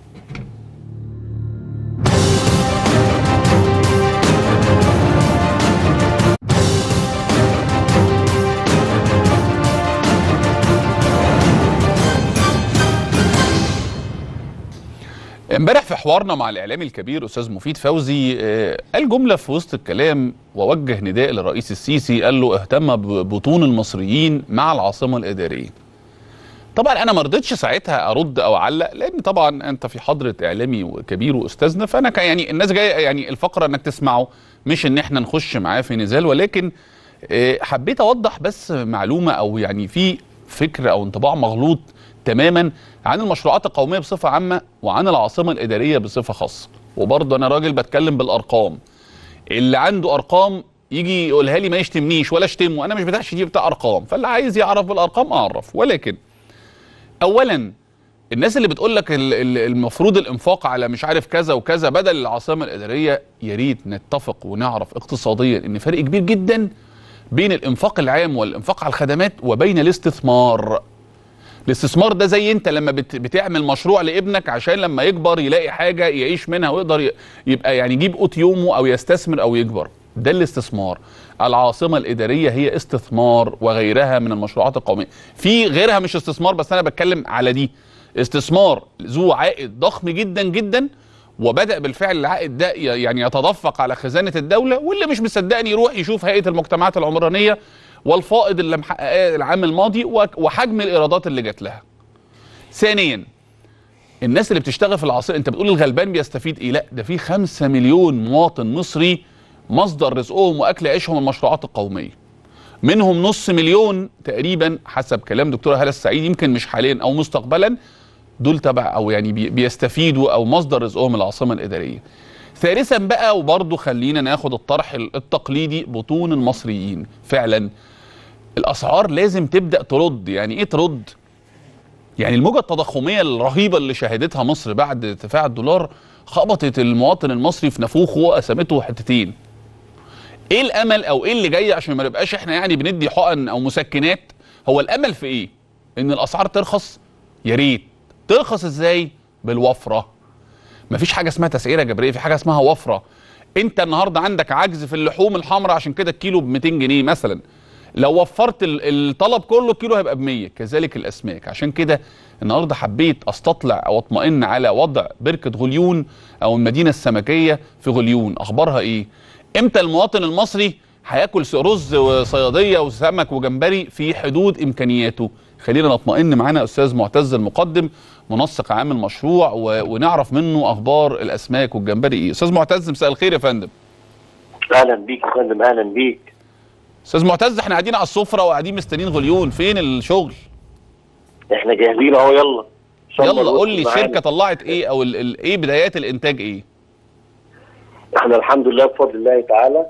امبارح في حوارنا مع الاعلامي الكبير استاذ مفيد فوزي آه، قال جمله في وسط الكلام ووجه نداء للرئيس السيسي قال له اهتم ببطون المصريين مع العاصمه الاداريه. طبعا انا ما رضيتش ساعتها ارد او اعلق لان طبعا انت في حضره اعلامي كبير واستاذنا فانا كان يعني الناس جايه يعني الفقره انك تسمعه مش ان احنا نخش معاه في نزال ولكن آه، حبيت اوضح بس معلومه او يعني في فكر او انطباع مغلوط تماما عن المشروعات القوميه بصفه عامه وعن العاصمه الاداريه بصفه خاصه وبرضه انا راجل بتكلم بالارقام اللي عنده ارقام يجي يقولها لي ما يشتمنيش ولا اشتمه انا مش بتاع شتيم بتاع ارقام فاللي عايز يعرف بالارقام اعرف ولكن اولا الناس اللي بتقول لك ال- ال- المفروض الانفاق على مش عارف كذا وكذا بدل العاصمه الاداريه يا ريت نتفق ونعرف اقتصاديا ان فرق كبير جدا بين الانفاق العام والانفاق على الخدمات وبين الاستثمار الاستثمار ده زي انت لما بت بتعمل مشروع لابنك عشان لما يكبر يلاقي حاجه يعيش منها ويقدر ي- يبقى يعني يجيب قوت يومه او يستثمر او يكبر ده الاستثمار العاصمه الاداريه هي استثمار وغيرها من المشروعات القوميه في غيرها مش استثمار بس انا بتكلم على دي استثمار ذو عائد ضخم جدا جدا وبدا بالفعل العائد ده ي- يعني يتدفق على خزانه الدوله واللي مش مصدقني يروح يشوف هيئه المجتمعات العمرانيه والفائض اللي محققاه العام الماضي وك- وحجم الايرادات اللي جات لها. ثانيا الناس اللي بتشتغل في العاصمه انت بتقول الغلبان بيستفيد ايه؟ لا ده في خمسة مليون مواطن مصري مصدر رزقهم واكل عيشهم المشروعات القوميه. منهم نص مليون تقريبا حسب كلام دكتوره هاله السعيد يمكن مش حاليا او مستقبلا دول تبع او يعني بي- بيستفيدوا او مصدر رزقهم العاصمه الاداريه. ثالثا بقى وبرضه خلينا ناخد الطرح التقليدي بطون المصريين فعلا الاسعار لازم تبدا ترد يعني ايه ترد يعني الموجه التضخميه الرهيبه اللي شهدتها مصر بعد ارتفاع الدولار خبطت المواطن المصري في نافوخه وقسمته حتتين ايه الامل او ايه اللي جاي عشان ما نبقاش احنا يعني بندي حقن او مسكنات هو الامل في ايه ان الاسعار ترخص يا ريت ترخص ازاي بالوفره مفيش حاجه اسمها تسعيره جبريه في حاجه اسمها وفره انت النهارده عندك عجز في اللحوم الحمراء عشان كده الكيلو ب 200 جنيه مثلا لو وفرت ال- الطلب كله الكيلو هيبقى ب 100 كذلك الاسماك عشان كده النهارده حبيت استطلع او اطمئن على وضع بركه غليون او المدينه السمكيه في غليون اخبارها ايه امتى المواطن المصري هياكل س- رز وصياديه وسمك وجمبري في حدود امكانياته خلينا نطمئن معانا استاذ معتز المقدم منسق عام المشروع و... ونعرف منه اخبار الاسماك والجمبري ايه استاذ معتز مساء الخير يا فندم اهلا بيك يا فندم اهلا بيك استاذ معتز احنا قاعدين على السفره وقاعدين مستنيين غليون فين الشغل احنا جاهزين اهو يلا إن شاء الله يلا قول لي الوقت معانا. الشركه طلعت ايه او ال... ال... ايه بدايات الانتاج ايه احنا الحمد لله بفضل الله تعالى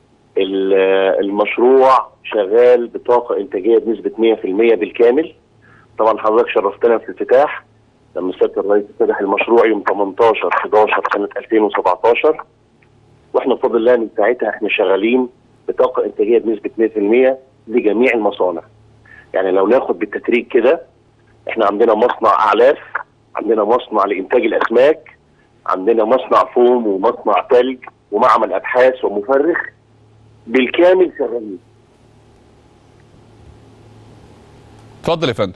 ال- المشروع شغال بطاقه انتاجيه بنسبه 100% بالكامل طبعا حضرتك شرفتنا في الافتتاح لما سياده الرئيس افتتح المشروع يوم 18 11 سنه 2017 واحنا واحنا بفضل الله من ساعتها احنا شغالين بطاقه انتاجيه بنسبه 100% لجميع المصانع. يعني لو ناخد بالتدريج كده احنا عندنا مصنع اعلاف عندنا مصنع لانتاج الاسماك عندنا مصنع فوم ومصنع ثلج ومعمل ابحاث ومفرخ بالكامل شغالين اتفضل يا فندم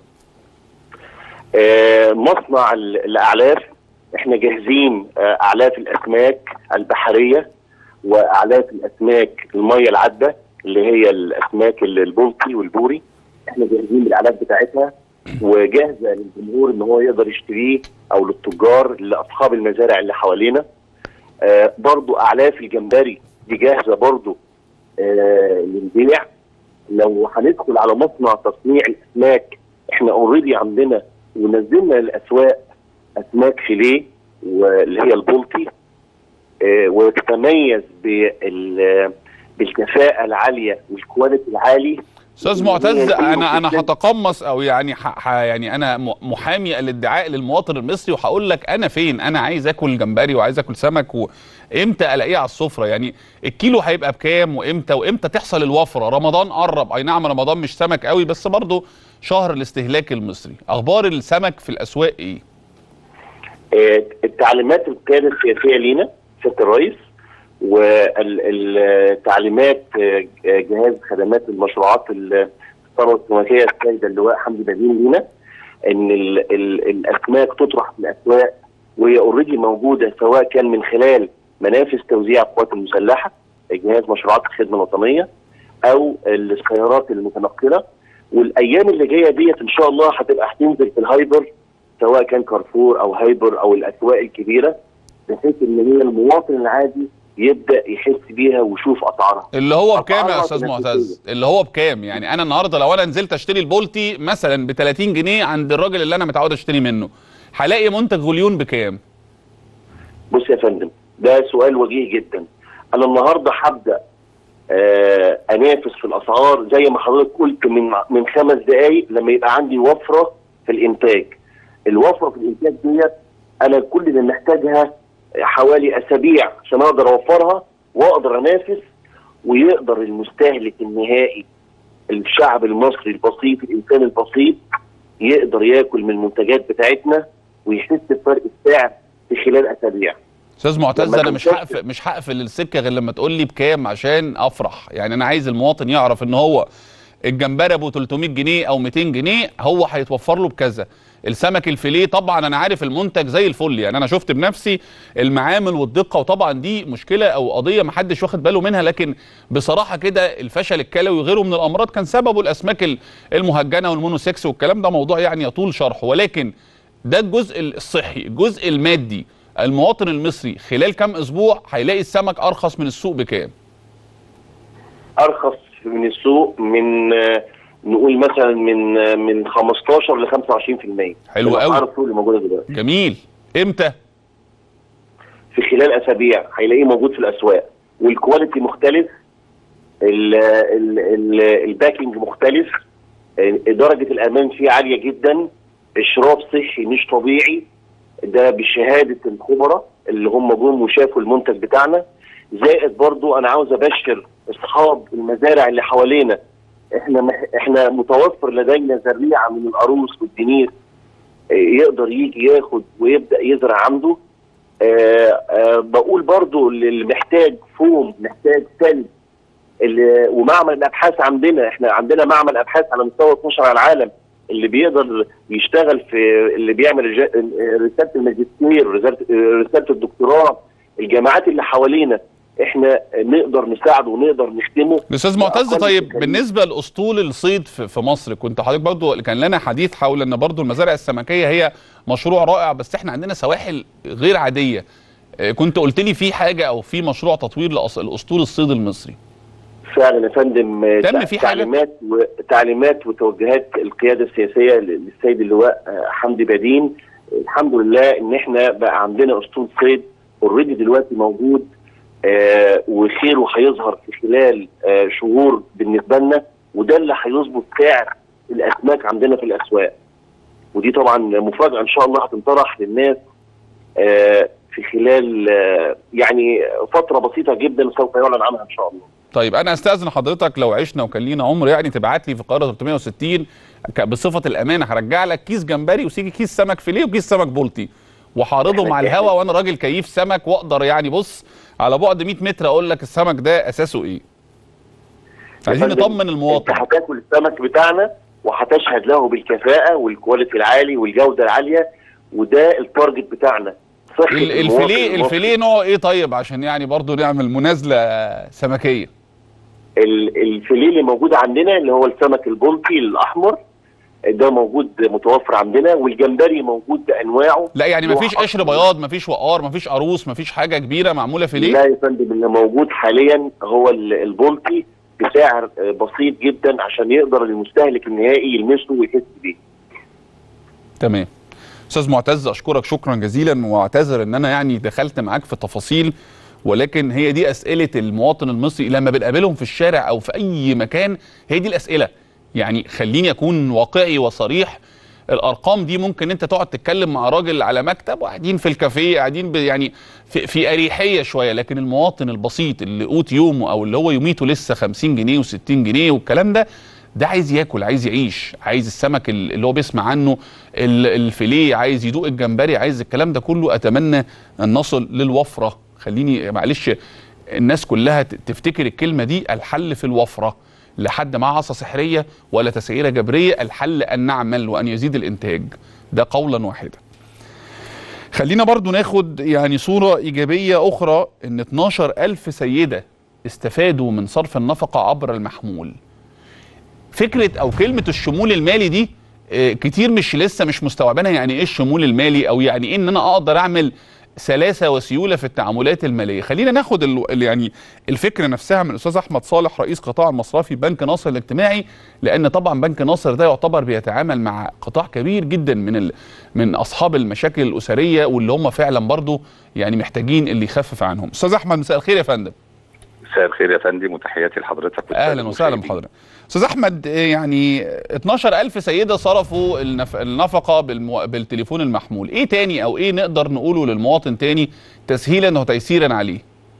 آه، مصنع ال- الاعلاف احنا جاهزين آه، اعلاف الاسماك البحريه واعلاف الاسماك الميه العذبه اللي هي الاسماك ال- البلطي والبوري احنا جاهزين بالاعلاف بتاعتها وجاهزه للجمهور ان هو يقدر يشتريه او للتجار لاصحاب المزارع اللي حوالينا آه برضو اعلاف الجمبري دي جاهزه برضو آه للبيع لو هندخل على مصنع تصنيع الاسماك احنا اوريدي عندنا ونزلنا للاسواق اسماك فيليه واللي هي البلطي آه وتتميز بال بالكفاءه العاليه والكواليتي العالي استاذ معتز انا انا هتقمص او يعني ح ح يعني انا م- محامي الادعاء للمواطن المصري وهقول لك انا فين انا عايز اكل جمبري وعايز اكل سمك وامتى الاقيه على السفره يعني الكيلو هيبقى بكام وامتى وامتى تحصل الوفره رمضان قرب اي نعم رمضان مش سمك قوي بس برضه شهر الاستهلاك المصري اخبار السمك في الاسواق ايه آه، التعليمات القياده السياسيه لينا سياده الرئيس والتعليمات جهاز خدمات المشروعات الثروه السمكيه السيده اللواء حمدي بدين لينا ان ال ال الاسماك تطرح في الاسواق وهي اوريدي موجوده سواء كان من خلال منافذ توزيع القوات المسلحه جهاز مشروعات الخدمه الوطنيه او السيارات المتنقله والايام اللي جايه ديت ان شاء الله هتبقى هتنزل في الهايبر سواء كان كارفور او هايبر او الاسواق الكبيره بحيث ان هي المواطن العادي يبدا يحس بيها ويشوف اسعارها اللي هو بكام يا أسعارها استاذ تنافسية. معتز اللي هو بكام يعني انا النهارده لو انا نزلت اشتري البولتي مثلا ب 30 جنيه عند الراجل اللي انا متعود اشتري منه هلاقي منتج غليون بكام بص يا فندم ده سؤال وجيه جدا انا النهارده هبدا آه انافس في الاسعار زي ما حضرتك قلت من من خمس دقائق لما يبقى عندي وفره في الانتاج الوفره في الانتاج ديت انا كل اللي محتاجها حوالي اسابيع عشان اقدر اوفرها واقدر انافس ويقدر المستهلك النهائي الشعب المصري البسيط الانسان البسيط يقدر ياكل من المنتجات بتاعتنا ويحس بفرق السعر في خلال اسابيع استاذ معتز لما انا مش تنتج- هقفل مش هقفل السكه غير لما تقول لي بكام عشان افرح يعني انا عايز المواطن يعرف ان هو الجمبري ابو 300 جنيه او 200 جنيه هو هيتوفر له بكذا السمك الفيليه طبعا انا عارف المنتج زي الفل يعني انا شفت بنفسي المعامل والدقه وطبعا دي مشكله او قضيه ما حدش واخد باله منها لكن بصراحه كده الفشل الكلوي وغيره من الامراض كان سببه الاسماك ال- المهجنه والمونوسكس والكلام ده موضوع يعني يطول شرحه ولكن ده الجزء الصحي الجزء المادي المواطن المصري خلال كام اسبوع هيلاقي السمك ارخص من السوق بكام ارخص من السوق من آه، نقول مثلا من آه، من 15 ل 25% حلو من قوي. اسعار السوق اللي موجوده دلوقتي جميل امتى في خلال اسابيع هيلاقيه موجود في الاسواق والكواليتي مختلف ال ال ال الباكينج مختلف آه، درجه الامان فيه عاليه جدا اشراف صحي مش طبيعي ده بشهاده الخبراء اللي هم جم وشافوا المنتج بتاعنا زائد برضو انا عاوز ابشر اصحاب المزارع اللي حوالينا احنا مح احنا متوفر لدينا زريعه من القاروص والدنيس آه، يقدر يجي ياخد ويبدا يزرع عنده آه آه بقول برضو اللي محتاج فوم محتاج ثلج اللي- ومعمل الابحاث عندنا احنا عندنا معمل ابحاث على مستوى 12 على العالم اللي بيقدر يشتغل في اللي بيعمل رجا- رساله الماجستير رساله رسالة الدكتوراه الجامعات اللي حوالينا احنا نقدر نساعده ونقدر نخدمه الاستاذ معتز بأقل طيب التكاليف. بالنسبه لاسطول الصيد في في مصر كنت حضرتك برضو كان لنا حديث حول ان برضو المزارع السمكيه هي مشروع رائع بس احنا عندنا سواحل غير عاديه آه، كنت قلت لي في حاجه او في مشروع تطوير لأس- لاسطول الصيد المصري فعلا يا فندم آه، تم تع- في حاجة؟ تعليمات وتعليمات وتوجيهات القياده السياسيه للسيد اللواء آه، حمدي بدين الحمد لله ان احنا بقى عندنا اسطول صيد اوريدي دلوقتي موجود آه وخيره هيظهر في خلال آه شهور بالنسبه لنا وده اللي هيظبط سعر الاسماك عندنا في الاسواق ودي طبعا مفاجاه ان شاء الله هتنطرح للناس آه في خلال آه، يعني فتره بسيطه جدا سوف يعلن عنها ان شاء الله طيب انا استاذن حضرتك لو عشنا وكان لينا عمر يعني تبعت لي في القاهره 360 ك- بصفه الامانه هرجع لك كيس جمبري وسيجي كيس سمك فيليه وكيس سمك بولتي وهعرضهم على الهوا وانا راجل كيف سمك واقدر يعني بص على بعد 100 متر اقول لك السمك ده اساسه ايه عايزين يا فندم، نطمن المواطن انت هتاكل السمك بتاعنا وهتشهد له بالكفاءه والكواليتي العالي والجوده العاليه وده التارجت بتاعنا صحه ال- المواطن الفيليه المصري. الفيليه نوعه ايه طيب عشان يعني برضو نعمل منازله سمكيه ال- الفيليه اللي موجود عندنا اللي هو السمك البلطي الاحمر ده موجود متوفر عندنا والجمبري موجود بانواعه لا يعني اللي هو مفيش قشر بياض مفيش وقار مفيش قاروص مفيش حاجه كبيره معموله فيليه لا يا فندم اللي موجود حاليا هو ال- البلطي بسعر آه، بسيط جدا عشان يقدر المستهلك النهائي يلمسه ويحس بيه تمام استاذ معتز اشكرك شكرا جزيلا واعتذر ان انا يعني دخلت معاك في تفاصيل ولكن هي دي اسئله المواطن المصري لما بنقابلهم في الشارع او في اي مكان هي دي الاسئله يعني خليني اكون واقعي وصريح الارقام دي ممكن انت تقعد تتكلم مع راجل على مكتب وقاعدين في الكافيه قاعدين ب- يعني في, في اريحيه شويه لكن المواطن البسيط اللي قوت يومه او اللي هو يوميته لسه 50 جنيه و60 جنيه والكلام ده ده عايز ياكل عايز يعيش عايز السمك ال- اللي هو بيسمع عنه ال- الفيليه عايز يدوق الجمبري عايز الكلام ده كله اتمنى ان نصل للوفره خليني معلش الناس كلها ت- تفتكر الكلمه دي الحل في الوفره لا حد معاه عصا سحريه ولا تسعيره جبريه الحل ان نعمل وان يزيد الانتاج ده قولا واحدا خلينا برضو ناخد يعني صورة إيجابية أخرى إن 12 ألف سيدة استفادوا من صرف النفقة عبر المحمول فكرة أو كلمة الشمول المالي دي آه، كتير مش لسه مش مستوعبينها يعني إيه الشمول المالي أو يعني إيه إن أنا أقدر أعمل سلاسة وسيولة في التعاملات المالية خلينا ناخد ال ال- يعني الفكرة نفسها من الأستاذ أحمد صالح رئيس قطاع المصرفي بنك ناصر الاجتماعي لأن طبعا بنك ناصر ده يعتبر بيتعامل مع قطاع كبير جدا من ال من أصحاب المشاكل الأسرية واللي هم فعلا برضو يعني محتاجين اللي يخفف عنهم أستاذ أحمد مساء الخير يا فندم مساء الخير يا فندم وتحياتي لحضرتك اهلا وسهلا بحضرتك استاذ احمد آه، يعني 12000 سيده صرفوا النف... النفقه بالمو... بالتليفون المحمول ايه تاني او ايه نقدر نقوله للمواطن تاني تسهيلا وتيسيرا عليه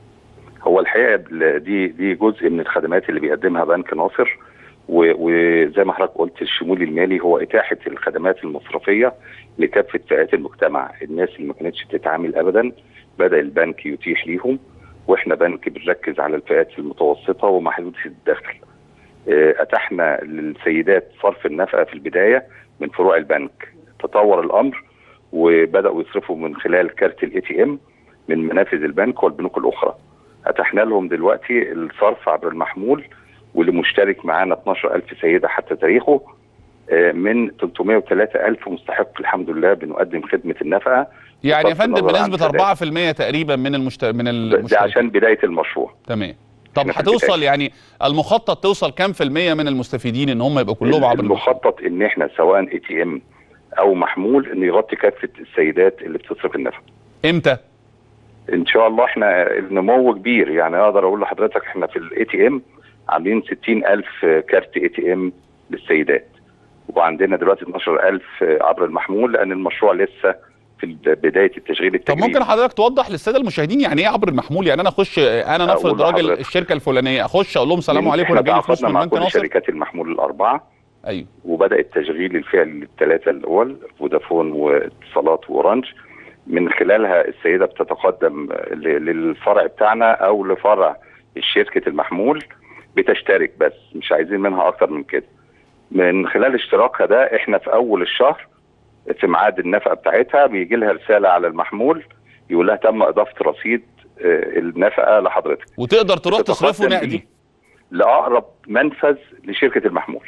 هو الحقيقه ال- دي دي جزء من الخدمات اللي بيقدمها بنك ناصر و- وزي ما حضرتك قلت الشمول المالي هو اتاحه الخدمات المصرفيه لكافه فئات المجتمع الناس اللي ما كانتش بتتعامل ابدا بدا البنك يتيح ليهم واحنا بنك بنركز على الفئات المتوسطه ومحدوده الدخل آه، اتحنا للسيدات صرف النفقه في البدايه من فروع البنك تطور الامر وبداوا يصرفوا من خلال كارت الاي تي ام من منافذ البنك والبنوك الاخرى اتحنا لهم دلوقتي الصرف عبر المحمول واللي مشترك معانا 12000 سيده حتى تاريخه آه، من 303000 مستحق الحمد لله بنقدم خدمه النفقه يعني يا بصرف فندم النظر عن بنسبه سداد. 4% تقريبا من المشت... من ده المشتركين عشان بدايه المشروع تمام طب إحنا في هتوصل البداية. يعني المخطط توصل كام في المية من المستفيدين ان هم يبقوا كلهم عبر المحمول المخطط ان احنا سواء اي تي ام او محمول انه يغطي كافه السيدات اللي بتصرف النفقه امتى ان شاء الله احنا النمو كبير يعني اقدر اقول لحضرتك احنا في الاي تي ام عاملين 60000 كارت اي تي ام للسيدات وعندنا دلوقتي 12000 عبر المحمول لان المشروع لسه في بدايه التشغيل طب التجريبي ممكن حضرتك توضح للساده المشاهدين يعني ايه عبر المحمول يعني انا اخش انا نفرض أقول راجل لحضرتك. الشركه الفلانيه اخش اقول لهم سلام لأن عليكم احنا انا جاي لي فلوس تعاقدنا من مع بنك كل ناصر شركات المحمول الاربعه ايوه وبدا التشغيل الفعلي للثلاثه الاول فودافون واتصالات واورنج من خلالها السيده بتتقدم ل- للفرع بتاعنا او لفرع شركه المحمول بتشترك بس مش عايزين منها اكتر من كده من خلال اشتراكها ده احنا في اول الشهر في ميعاد النفقه بتاعتها بيجي لها رساله على المحمول يقول لها تم اضافه رصيد آه، النفقه لحضرتك وتقدر تروح تصرفه بتتقدم نقدي بيه لاقرب منفذ لشركه المحمول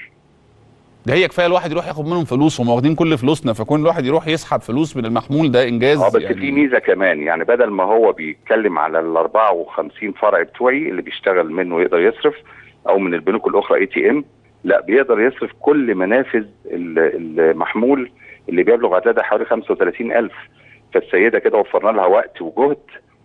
ده هي كفايه الواحد يروح ياخد منهم فلوس هم واخدين كل فلوسنا فكون الواحد يروح يسحب فلوس من المحمول ده انجاز اه بس يعني في ميزه كمان يعني بدل ما هو بيتكلم على ال 54 فرع بتوعي اللي بيشتغل منه يقدر يصرف او من البنوك الاخرى اي تي ام لا بيقدر يصرف كل منافذ ال- المحمول اللي بيبلغ عددها حوالي 35000 فالسيده كده وفرنا لها وقت وجهد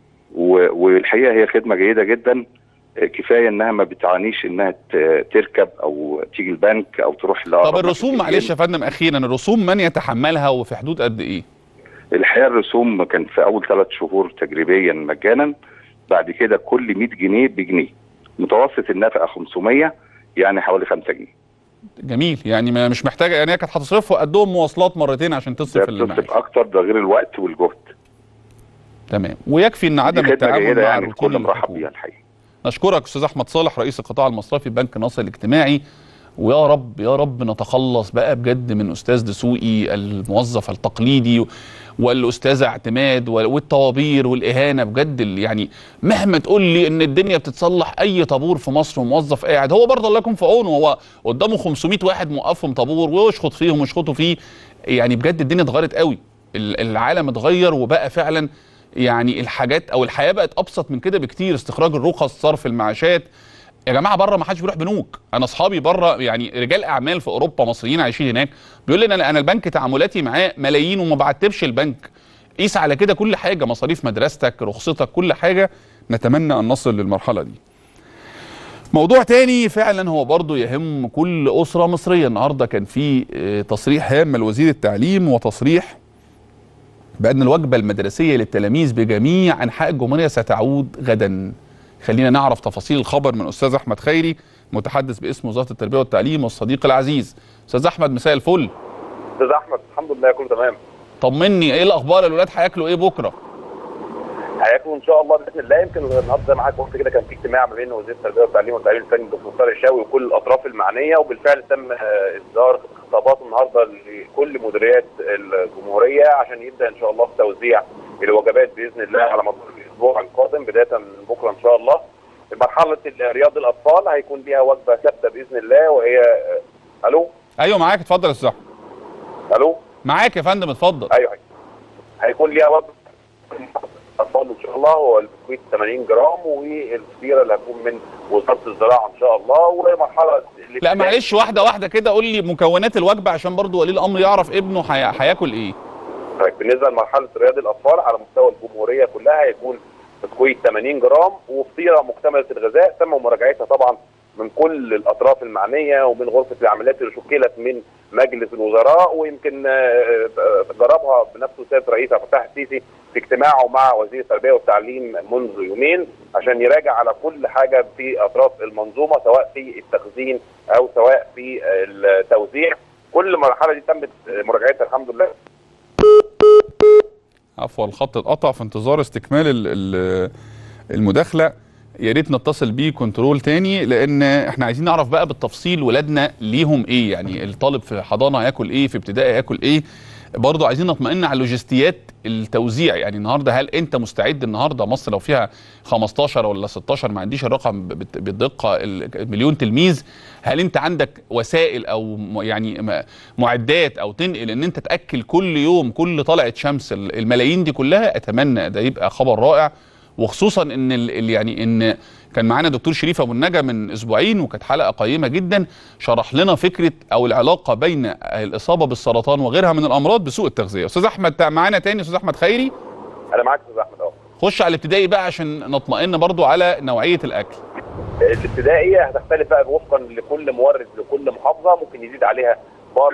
و- والحقيقه هي خدمه جيده جدا آه، كفايه انها ما بتعانيش انها ت- تركب او تيجي البنك او تروح طب الرسوم معلش يا فندم اخيرا الرسوم من يتحملها وفي حدود قد ايه الحقيقه الرسوم كان في اول ثلاث شهور تجريبيا مجانا بعد كده كل 100 جنيه بجنيه متوسط النفقه 500 يعني حوالي 5 جنيه جميل يعني ما مش محتاجه يعني هي كانت هتصرفه قدهم مواصلات مرتين عشان تصرف المعاش بتصرف اكتر ده غير الوقت والجهد تمام ويكفي ان عدم دي خدمة التعامل جيدة مع يعني الروتين الكل مرحب الحكومي. بيها الحقيقه نشكرك استاذ احمد صالح رئيس القطاع المصرفي بنك ناصر الاجتماعي ويا رب يا رب نتخلص بقى بجد من استاذ دسوقي الموظف التقليدي والاستاذه اعتماد وال- والطوابير والاهانه بجد ال- يعني مهما تقول لي ان الدنيا بتتصلح اي طابور في مصر وموظف قاعد هو برضه الله يكون في عونه هو قدامه 500 واحد موقفهم طابور ويشخط فيهم ويشخطوا فيه يعني بجد الدنيا اتغيرت قوي ال- العالم اتغير وبقى فعلا يعني الحاجات او الحياه بقت ابسط من كده بكتير استخراج الرخص صرف المعاشات يا جماعه بره ما حدش بيروح بنوك انا اصحابي بره يعني رجال اعمال في اوروبا مصريين عايشين هناك بيقول لي انا انا البنك تعاملاتي معاه ملايين وما بعتبش البنك قيس على كده كل حاجه مصاريف مدرستك رخصتك كل حاجه نتمنى ان نصل للمرحله دي موضوع تاني فعلا هو برضو يهم كل أسرة مصرية النهاردة كان في آه، تصريح هام من وزير التعليم وتصريح بأن الوجبة المدرسية للتلاميذ بجميع أنحاء الجمهورية ستعود غدا خلينا نعرف تفاصيل الخبر من أستاذ أحمد خيري متحدث باسم وزارة التربية والتعليم والصديق العزيز أستاذ أحمد مساء الفل استاذ احمد الحمد لله كله تمام طمني إيه الأخبار الولاد هياكلوا إيه بكرة هياكلوا ان شاء الله باذن الله يمكن النهارده زي ما حضرتك قلت كده كان في اجتماع ما بين وزير التربيه والتعليم والتعليم الفني الدكتور طارق الشاوي وكل الاطراف المعنيه وبالفعل تم آه، اصدار خطابات النهارده لكل مديريات الجمهوريه عشان يبدا ان شاء الله في توزيع الوجبات باذن الله على مدار الاسبوع القادم بدايه من بكره ان شاء الله مرحله رياض الاطفال هيكون ليها وجبه ثابته باذن الله وهي آه، الو أيوه معاك اتفضل يا أستاذ أحمد الو معاك يا فندم اتفضل ايوه هيكون ليها وجبه اطفال ان شاء الله هو البسكويت 80 جرام والفطيره اللي هتكون من وزاره الزراعه ان شاء الله ومرحله لا معلش واحدة واحدة كده قول لي مكونات الوجبة عشان برضو ولي الأمر يعرف ابنه هي- هياكل إيه طيب بالنسبه لمرحله رياض الاطفال على مستوى الجمهوريه كلها هيكون بسكويت 80 جرام وفطيره مكتمله الغذاء تم مراجعتها طبعا من كل الاطراف المعنيه ومن غرفه العمليات اللي شكلت من مجلس الوزراء ويمكن آه، آه، جربها بنفسه سياده الرئيس عبد الفتاح السيسي في اجتماعه مع وزير التربيه والتعليم منذ يومين عشان يراجع على كل حاجه في اطراف المنظومه سواء في التخزين او سواء في التوزيع كل مرحله دي تمت مراجعتها الحمد لله عفوا الخط اتقطع في انتظار استكمال ال- ال- المداخله يا ريت نتصل بيه كنترول تاني لان احنا عايزين نعرف بقى بالتفصيل ولادنا ليهم ايه يعني الطالب في حضانه هياكل ايه في ابتدائي هياكل ايه برضه عايزين نطمئن على لوجستيات التوزيع يعني النهارده هل انت مستعد النهارده مصر لو فيها 15 ولا 16 ما عنديش الرقم بت- بالدقه المليون تلميذ هل انت عندك وسائل او م- يعني م- معدات او تنقل ان انت تاكل كل يوم كل طلعه شمس ال- الملايين دي كلها اتمنى ده يبقى خبر رائع وخصوصا ان ال ال- يعني ان كان معانا دكتور شريف ابو النجا من اسبوعين وكانت حلقه قيمه جدا شرح لنا فكره او العلاقه بين الاصابه بالسرطان وغيرها من الامراض بسوء التغذيه استاذ احمد تع- معانا تاني استاذ احمد خيري انا معاك يا استاذ احمد اهو خش على الابتدائي بقى عشان نطمئن برضو على نوعيه الاكل الابتدائيه هتختلف بقى وفقا لكل مورد لكل محافظه ممكن يزيد عليها بعض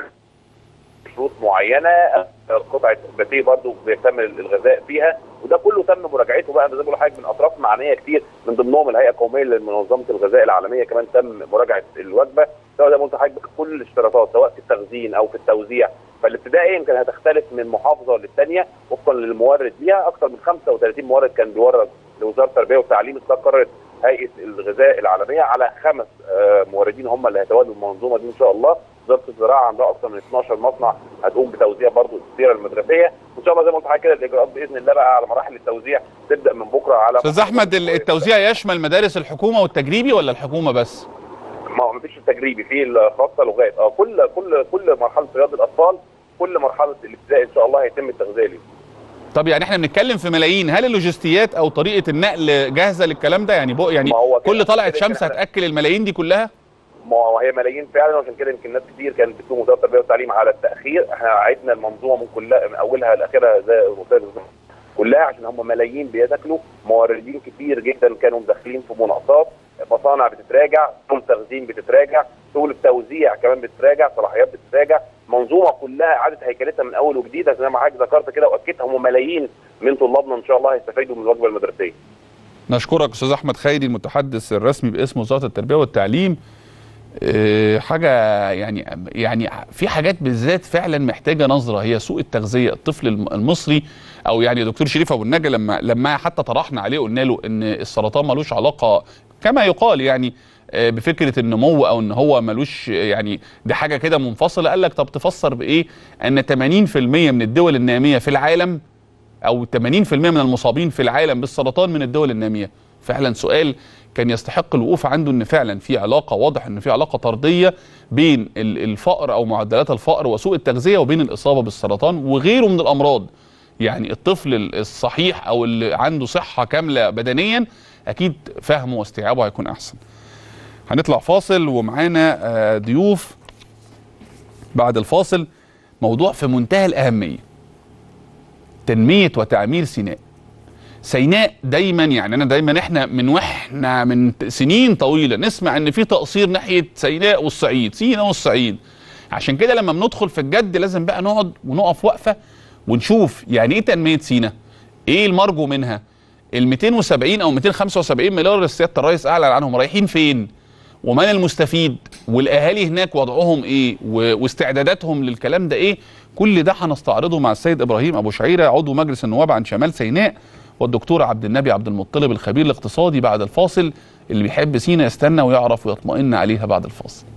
شروط معينه قطعه باتيه برضو بيتم الغذاء فيها وده كله تم مراجعته بقى زي ما بقول لحضرتك من اطراف معنيه كتير من ضمنهم الهيئه القوميه لمنظمه الغذاء العالميه كمان تم مراجعه الوجبه سواء زي ما قلت لحضرتك كل الاشتراطات سواء في التخزين او في التوزيع فالابتدائي يمكن هتختلف من محافظه للثانيه وفقا للمورد ليها اكثر من 35 مورد كان بيورد لوزاره التربيه والتعليم استقرت هيئه الغذاء العالميه على خمس آه، موردين هم اللي هيتولوا المنظومه دي ان شاء الله وزاره الزراعه عندها اكثر من 12 مصنع هتقوم بتوزيع برضو الفطيره المدرسيه وان شاء الله زي ما قلت لحضرتك كده الاجراءات باذن الله بقى على مراحل التوزيع تبدا من بكره على استاذ احمد ال- التوزيع يشمل مدارس الحكومه والتجريبي ولا الحكومه بس ما هو مفيش التجريبي في الخاصه لغات اه كل كل كل مرحله رياض الاطفال كل مرحله الابتدائي ان شاء الله هيتم التغذيه ليه طب يعني احنا بنتكلم في ملايين هل اللوجستيات او طريقه النقل جاهزه للكلام ده يعني بق يعني ما هو كده- كل طلعه كده شمس كده. هتاكل الملايين دي كلها ما هو هي ملايين فعلا وعشان كده يمكن ناس كتير كانت بتلوم وزاره التربيه والتعليم على التاخير احنا عدنا المنظومه من كلها من اولها لاخرها زي الوسائل الوزارية. كلها عشان هم ملايين بيتاكلوا موردين كتير جدا كانوا مدخلين في مناقصات مصانع بتتراجع سبل تخزين بتتراجع سبل التوزيع كمان بتتراجع صلاحيات بتتراجع منظومه كلها اعاده هيكلتها من اول وجديد زي ما حضرتك ذكرت كده واكدتها هم ملايين من طلابنا ان شاء الله هيستفيدوا من الوجبه المدرسيه نشكرك استاذ احمد خيري المتحدث الرسمي باسم وزاره التربيه والتعليم آه، حاجه يعني يعني في حاجات بالذات فعلا محتاجه نظره هي سوء التغذيه الطفل الم- المصري او يعني دكتور شريف ابو النجا لما لما حتى طرحنا عليه قلنا له ان السرطان ملوش علاقه كما يقال يعني آه، بفكره النمو او ان هو ملوش يعني دي حاجه كده منفصله قال لك طب تفسر بايه ان 80% من الدول الناميه في العالم او 80% من المصابين في العالم بالسرطان من الدول الناميه فعلا سؤال كان يستحق الوقوف عنده ان فعلا في علاقه واضح ان في علاقه طرديه بين ال- الفقر او معدلات الفقر وسوء التغذيه وبين الاصابه بالسرطان وغيره من الامراض يعني الطفل ال- الصحيح او اللي عنده صحه كامله بدنيا اكيد فهمه واستيعابه هيكون احسن هنطلع فاصل ومعانا آه، ضيوف بعد الفاصل موضوع في منتهى الاهميه تنميه وتعمير سيناء سيناء دايما يعني انا دايما احنا من واحنا من سنين طويله نسمع ان في تقصير ناحيه سيناء والصعيد سيناء والصعيد عشان كده لما بندخل في الجد لازم بقى نقعد ونقف وقفه ونشوف يعني ايه تنميه سيناء ايه المرجو منها ال 270 او 275 مليار اللي سياده الرئيس اعلن عنهم رايحين فين ومن المستفيد والاهالي هناك وضعهم ايه و- واستعداداتهم للكلام ده ايه كل ده هنستعرضه مع السيد ابراهيم ابو شعيره عضو مجلس النواب عن شمال سيناء والدكتور عبد النبي عبد المطلب الخبير الاقتصادي بعد الفاصل اللي بيحب سينا يستنى ويعرف ويطمئن عليها بعد الفاصل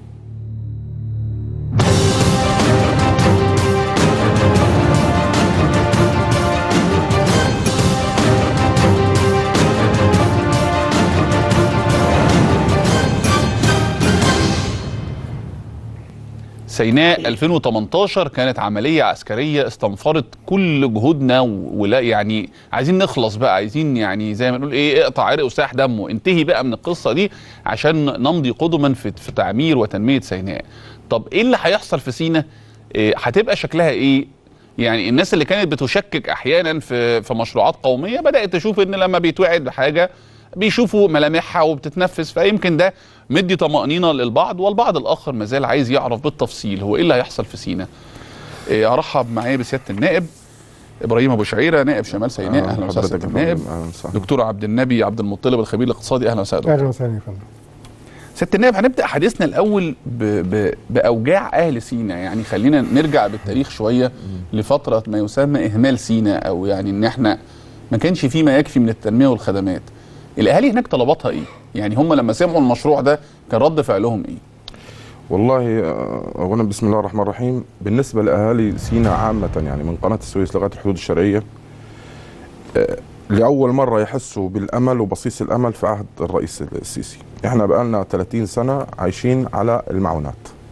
سيناء 2018 كانت عملية عسكرية استنفرت كل جهودنا و- ولا يعني عايزين نخلص بقى عايزين يعني زي ما نقول ايه اقطع عرق وساح دمه انتهي بقى من القصة دي عشان نمضي قدما في, في تعمير وتنمية سيناء طب ايه اللي هيحصل في سيناء إيه هتبقى شكلها ايه يعني الناس اللي كانت بتشكك احيانا في في مشروعات قوميه بدات تشوف ان لما بيتوعد بحاجه بيشوفوا ملامحها وبتتنفذ فيمكن ده مدي طمانينه للبعض والبعض الاخر ما زال عايز يعرف بالتفصيل هو ايه اللي هيحصل في سينا إيه ارحب معايا بسياده النائب ابراهيم ابو شعيره نائب شمال سيناء أهلا اهلا وسهلا بحضرتك سياده يا النائب فندم. أهلا وسهلا. دكتور عبد النبي عبد المطلب الخبير الاقتصادي اهلا وسهلا اهلا وسهلا يا فندم سياده النائب هنبدا حديثنا الاول ب... ب... باوجاع اهل سينا يعني خلينا نرجع بالتاريخ شويه لفتره ما يسمى اهمال سينا او يعني ان احنا ما كانش فيه ما يكفي من التنميه والخدمات الاهالي هناك طلباتها ايه يعني هم لما سمعوا المشروع ده كان رد فعلهم ايه والله آه، اولا بسم الله الرحمن الرحيم بالنسبه لاهالي سيناء عامه يعني من قناه السويس لغايه الحدود الشرقيه آه، لاول مره يحسوا بالامل وبصيص الامل في عهد الرئيس السيسي احنا بقالنا 30 سنه عايشين على المعونات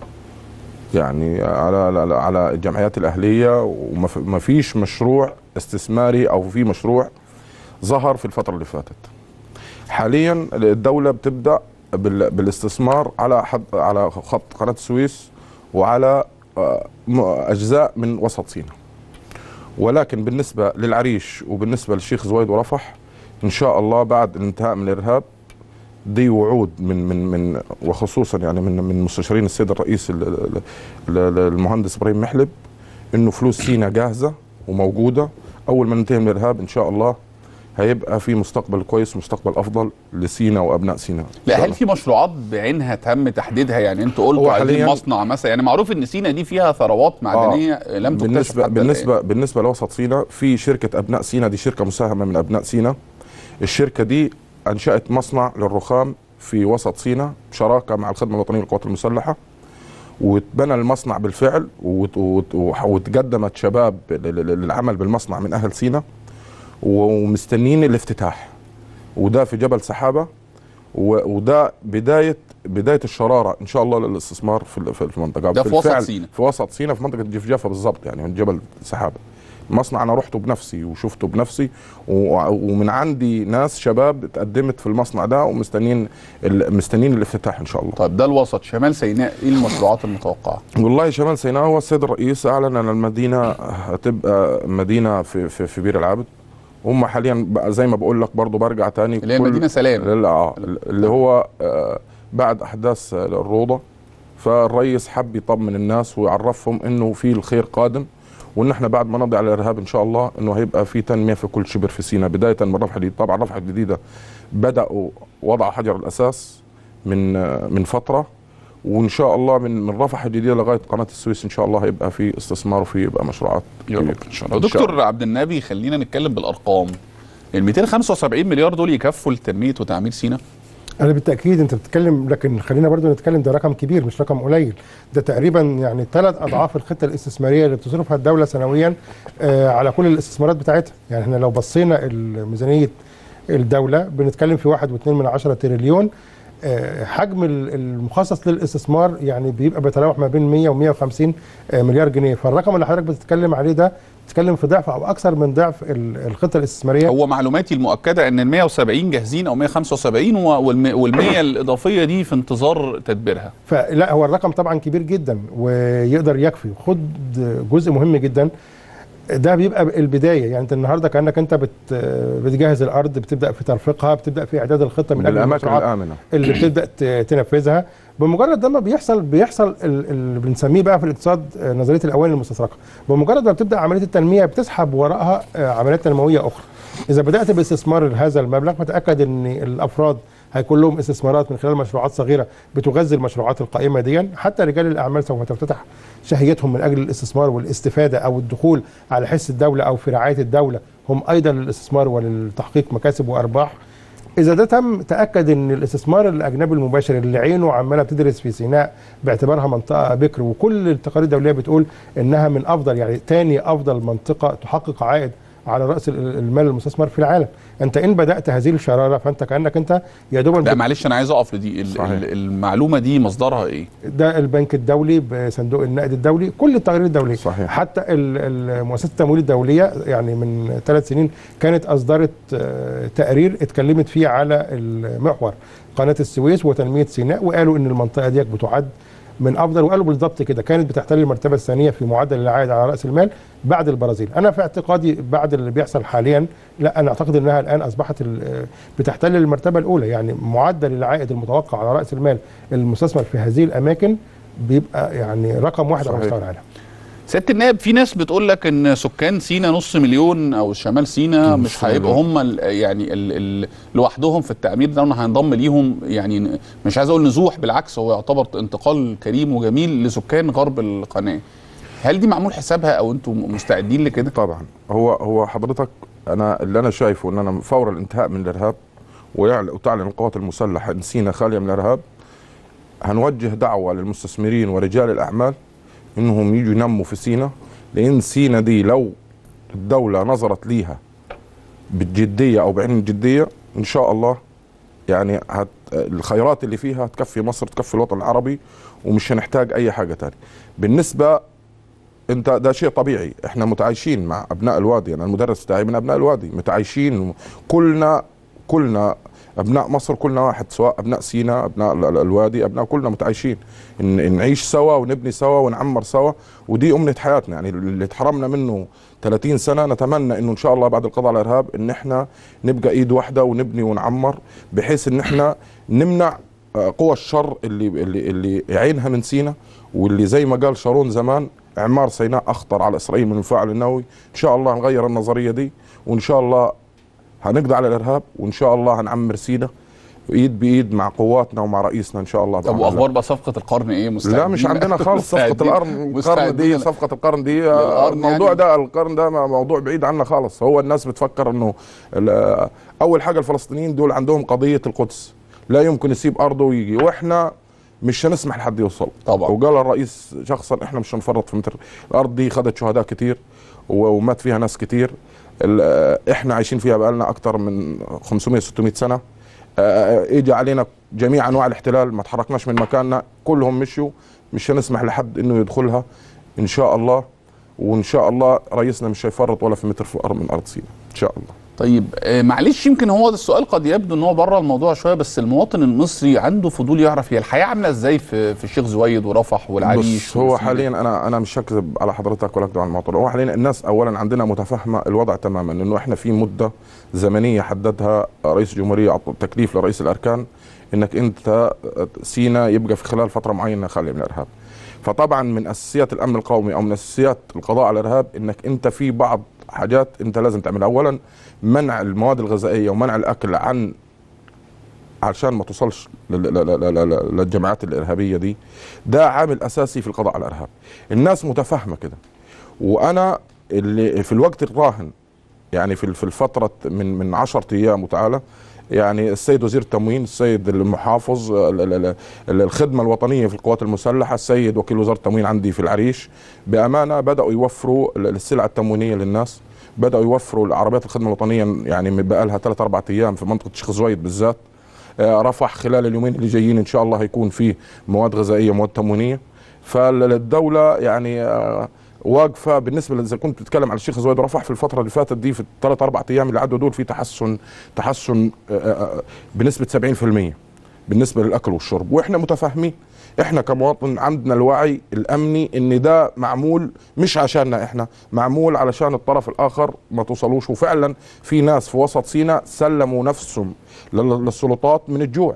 يعني على على, على الجمعيات الاهليه وما فيش مشروع استثماري او في مشروع ظهر في الفتره اللي فاتت حاليا الدوله بتبدا بال- بالاستثمار على حد على خط قناه السويس وعلى آه، م- اجزاء من وسط سيناء ولكن بالنسبه للعريش وبالنسبه للشيخ زويد ورفح ان شاء الله بعد الانتهاء من الارهاب دي وعود من من من وخصوصا يعني من من مستشارين السيد الرئيس ال- ال- ال- المهندس ابراهيم محلب انه فلوس سينا جاهزه وموجوده اول ما ننتهي من الارهاب ان شاء الله هيبقى في مستقبل كويس ومستقبل افضل لسينا وابناء سينا إن لا شاء هل الله. في مشروعات بعينها تم تحديدها يعني انتوا هو قلتوا عايزين حالياً- مصنع مثلا يعني معروف ان سينا دي فيها ثروات معدنيه آه. لم تكتشف بالنسبه حتى بالنسبه الآن. بالنسبه لوسط سينا في شركه ابناء سينا دي شركه مساهمه من ابناء سينا الشركه دي انشات مصنع للرخام في وسط سينا بشراكه مع الخدمه الوطنيه للقوات المسلحه واتبنى المصنع بالفعل وت- وت- وتقدمت شباب ل- ل- للعمل بالمصنع من اهل سينا ومستنيين الافتتاح وده في جبل سحابه و- وده بدايه بدايه الشراره ان شاء الله للاستثمار في ال- في المنطقه ده في وسط بالفعل سينا. في وسط سينا في منطقه جفجافه بالظبط يعني من جبل سحابه المصنع انا رحته بنفسي وشفته بنفسي و- ومن عندي ناس شباب تقدمت في المصنع ده ومستنيين ال- مستنيين الافتتاح ان شاء الله طيب ده الوسط شمال سيناء ايه المشروعات المتوقعه والله شمال سيناء هو السيد الرئيس اعلن ان المدينه هتبقى مدينه في في, في بير العبد هم حاليا بقى زي ما بقول لك برضو برجع تاني اللي هي كل- مدينة سلام. لا اه اللي هو آه، بعد احداث الروضه فالرئيس حب يطمن الناس ويعرفهم انه في الخير قادم وان احنا بعد ما نقضي على الارهاب ان شاء الله انه هيبقى في تنميه في كل شبر في سيناء بدايه من رفح الجديد طبعا رفح الجديده بداوا وضع حجر الاساس من من فتره وان شاء الله من من رفح الجديده لغايه قناه السويس ان شاء الله هيبقى في استثمار وفي يبقى مشروعات يا رب كبيرة ان شاء الله دكتور الله. عبد النبي خلينا نتكلم بالارقام ال 275 مليار دول يكفوا لتنميه وتعمير سيناء انا بالتاكيد انت بتتكلم لكن خلينا برضو نتكلم ده رقم كبير مش رقم قليل ده تقريبا يعني ثلاث اضعاف الخطه الاستثماريه اللي بتصرفها الدوله سنويا آه على كل الاستثمارات بتاعتها يعني احنا لو بصينا ميزانيه الدوله بنتكلم في واحد واتنين من عشرة تريليون آه، حجم ال- المخصص للاستثمار يعني بيبقى بيتراوح ما بين 100 و 150 آه، مليار جنيه فالرقم اللي حضرتك بتتكلم عليه ده بتتكلم في ضعف او اكثر من ضعف ال- الخطه الاستثماريه هو معلوماتي المؤكده ان ال 170 جاهزين او 175 وال 100 الاضافيه دي في انتظار تدبيرها فلا هو الرقم طبعا كبير جدا ويقدر يكفي خد جزء مهم جدا ده بيبقى البدايه يعني انت النهارده كانك انت بت بتجهز الارض بتبدا في ترفيقها بتبدا في اعداد الخطه من اجل بالاماكن المشروعات الامنه اللي بتبدا ت- تنفذها بمجرد ده ما بيحصل بيحصل ال- اللي بنسميه بقى في الاقتصاد آه، نظريه الاواني المستسرقه بمجرد ما بتبدا عمليه التنميه بتسحب وراءها آه، عمليات تنمويه اخرى اذا بدات باستثمار هذا المبلغ فتاكد ان الافراد هيكون لهم استثمارات من خلال مشروعات صغيره بتغذي المشروعات القائمه دي حتى رجال الاعمال سوف تفتتح شهيتهم من اجل الاستثمار والاستفاده او الدخول على حس الدوله او في رعايه الدوله هم ايضا للاستثمار وللتحقيق مكاسب وارباح اذا ده تم تاكد ان الاستثمار الاجنبي المباشر اللي عينه عماله بتدرس في سيناء باعتبارها منطقه بكر وكل التقارير الدوليه بتقول انها من افضل يعني تاني افضل منطقه تحقق عائد على راس ال- المال المستثمر في العالم انت ان بدات هذه الشراره فانت كانك انت يا دوب لا معلش انا عايز اقف لدي ال- ال- المعلومه دي مصدرها ايه ده البنك الدولي بصندوق النقد الدولي كل التقارير الدوليه صحيح. حتى ال- ال- مؤسسه التمويل الدوليه يعني من ثلاث سنين كانت اصدرت آه، تقرير اتكلمت فيه على المحور قناه السويس وتنميه سيناء وقالوا ان المنطقه ديت بتعد من افضل وقالوا بالضبط كده كانت بتحتل المرتبه الثانيه في معدل العائد على راس المال بعد البرازيل انا في اعتقادي بعد اللي بيحصل حاليا لا انا اعتقد انها الان اصبحت ال- بتحتل المرتبه الاولى يعني معدل العائد المتوقع على راس المال المستثمر في هذه الاماكن بيبقى يعني رقم واحد على صحيح. مستوى العالم سياده النائب في ناس بتقول لك ان سكان سينا نص مليون او شمال سينا مش هيبقوا هم ال- يعني ال ال لوحدهم في التعمير ده وإن هينضم ليهم يعني ن- مش عايز اقول نزوح بالعكس هو يعتبر انتقال كريم وجميل لسكان غرب القناه هل دي معمول حسابها او انتم مستعدين لكده طبعا هو هو حضرتك انا اللي انا شايفه ان انا فور الانتهاء من الارهاب ويعل- وتعلن القوات المسلحه ان سينا خاليه من الارهاب هنوجه دعوه للمستثمرين ورجال الاعمال انهم يجوا ينموا في سينا لان سينا دي لو الدوله نظرت ليها بالجديه او بعين الجديه ان شاء الله يعني هت الخيرات اللي فيها تكفي مصر تكفي الوطن العربي ومش هنحتاج اي حاجه تانية بالنسبه انت ده شيء طبيعي احنا متعايشين مع ابناء الوادي انا المدرس بتاعي من ابناء الوادي متعايشين كلنا كلنا ابناء مصر كلنا واحد سواء ابناء سينا ابناء ال- ال- الوادي ابناء كلنا متعايشين إن نعيش سوا ونبني سوا ونعمر سوا ودي امنيه حياتنا يعني اللي اتحرمنا منه 30 سنه نتمنى انه ان شاء الله بعد القضاء على الارهاب ان احنا نبقى ايد واحده ونبني ونعمر بحيث ان احنا نمنع آه، قوى الشر اللي اللي اللي عينها من سينا واللي زي ما قال شارون زمان اعمار سيناء اخطر على اسرائيل من المفاعل النووي ان شاء الله هنغير النظريه دي وان شاء الله هنقضي على الارهاب وان شاء الله هنعمر سينا ايد بايد مع قواتنا ومع رئيسنا ان شاء الله طب واخبار بقى صفقه القرن ايه مستعدين لا مش عندنا خالص صفقه مستعدين- القرن القرن دي مستعدين. صفقه القرن دي للقرن الموضوع يعني. ده القرن ده موضوع بعيد عنا خالص هو الناس بتفكر انه ال- اول حاجه الفلسطينيين دول عندهم قضيه القدس لا يمكن يسيب ارضه ويجي واحنا مش هنسمح لحد يوصل طبعا وقال الرئيس شخصا احنا مش هنفرط في متر الارض دي خدت شهداء كتير و- ومات فيها ناس كتير ال- احنا عايشين فيها بقالنا اكتر من 500 600 سنه آه، اجى علينا جميع انواع الاحتلال ما تحركناش من مكاننا كلهم مشوا مش هنسمح لحد انه يدخلها ان شاء الله وان شاء الله رئيسنا مش هيفرط ولا في متر في الارض من ارض سيناء ان شاء الله طيب آه، معلش يمكن هو ده السؤال قد يبدو ان هو بره الموضوع شويه بس المواطن المصري عنده فضول يعرف هي الحياه عامله ازاي في في الشيخ زويد ورفح والعريش بص هو وسينا. حاليا انا انا مش هكذب على حضرتك ولا اكذب على المواطن هو حاليا الناس اولا عندنا متفاهمه الوضع تماما انه احنا في مده زمنيه حددها رئيس الجمهوريه عطى تكليف لرئيس الاركان انك انت سينا يبقى في خلال فتره معينه خاليه من الارهاب فطبعا من اساسيات الامن القومي او من اساسيات القضاء على الارهاب انك انت في بعض حاجات انت لازم تعملها اولا منع المواد الغذائيه ومنع الاكل عن عشان ما توصلش لل- لل- لل- لل- للجماعات الارهابيه دي ده عامل اساسي في القضاء على الارهاب الناس متفاهمه كده وانا اللي في الوقت الراهن يعني في في الفتره من من 10 ايام وتعالى يعني السيد وزير التموين السيد المحافظ ال- ال- ال- ال- الخدمه الوطنيه في القوات المسلحه السيد وكيل وزاره التموين عندي في العريش بامانه بداوا يوفروا ال- السلع التموينيه للناس بداوا يوفروا العربيات الخدمه الوطنيه يعني بقى لها ثلاث اربع ايام في منطقه شيخ زويد بالذات آه، رفح خلال اليومين اللي جايين ان شاء الله هيكون فيه مواد غذائيه مواد تموينيه فالدوله يعني آه، واقفه بالنسبه اذا كنت بتتكلم على الشيخ زويد رفح في الفتره اللي فاتت دي في الثلاث اربع ايام اللي عدوا دول في تحسن تحسن آه، آه، بنسبه 70% بالنسبه للاكل والشرب واحنا متفاهمين احنا كمواطن عندنا الوعي الامني ان ده معمول مش عشاننا احنا معمول علشان الطرف الاخر ما توصلوش وفعلا في ناس في وسط سيناء سلموا نفسهم لل- للسلطات من الجوع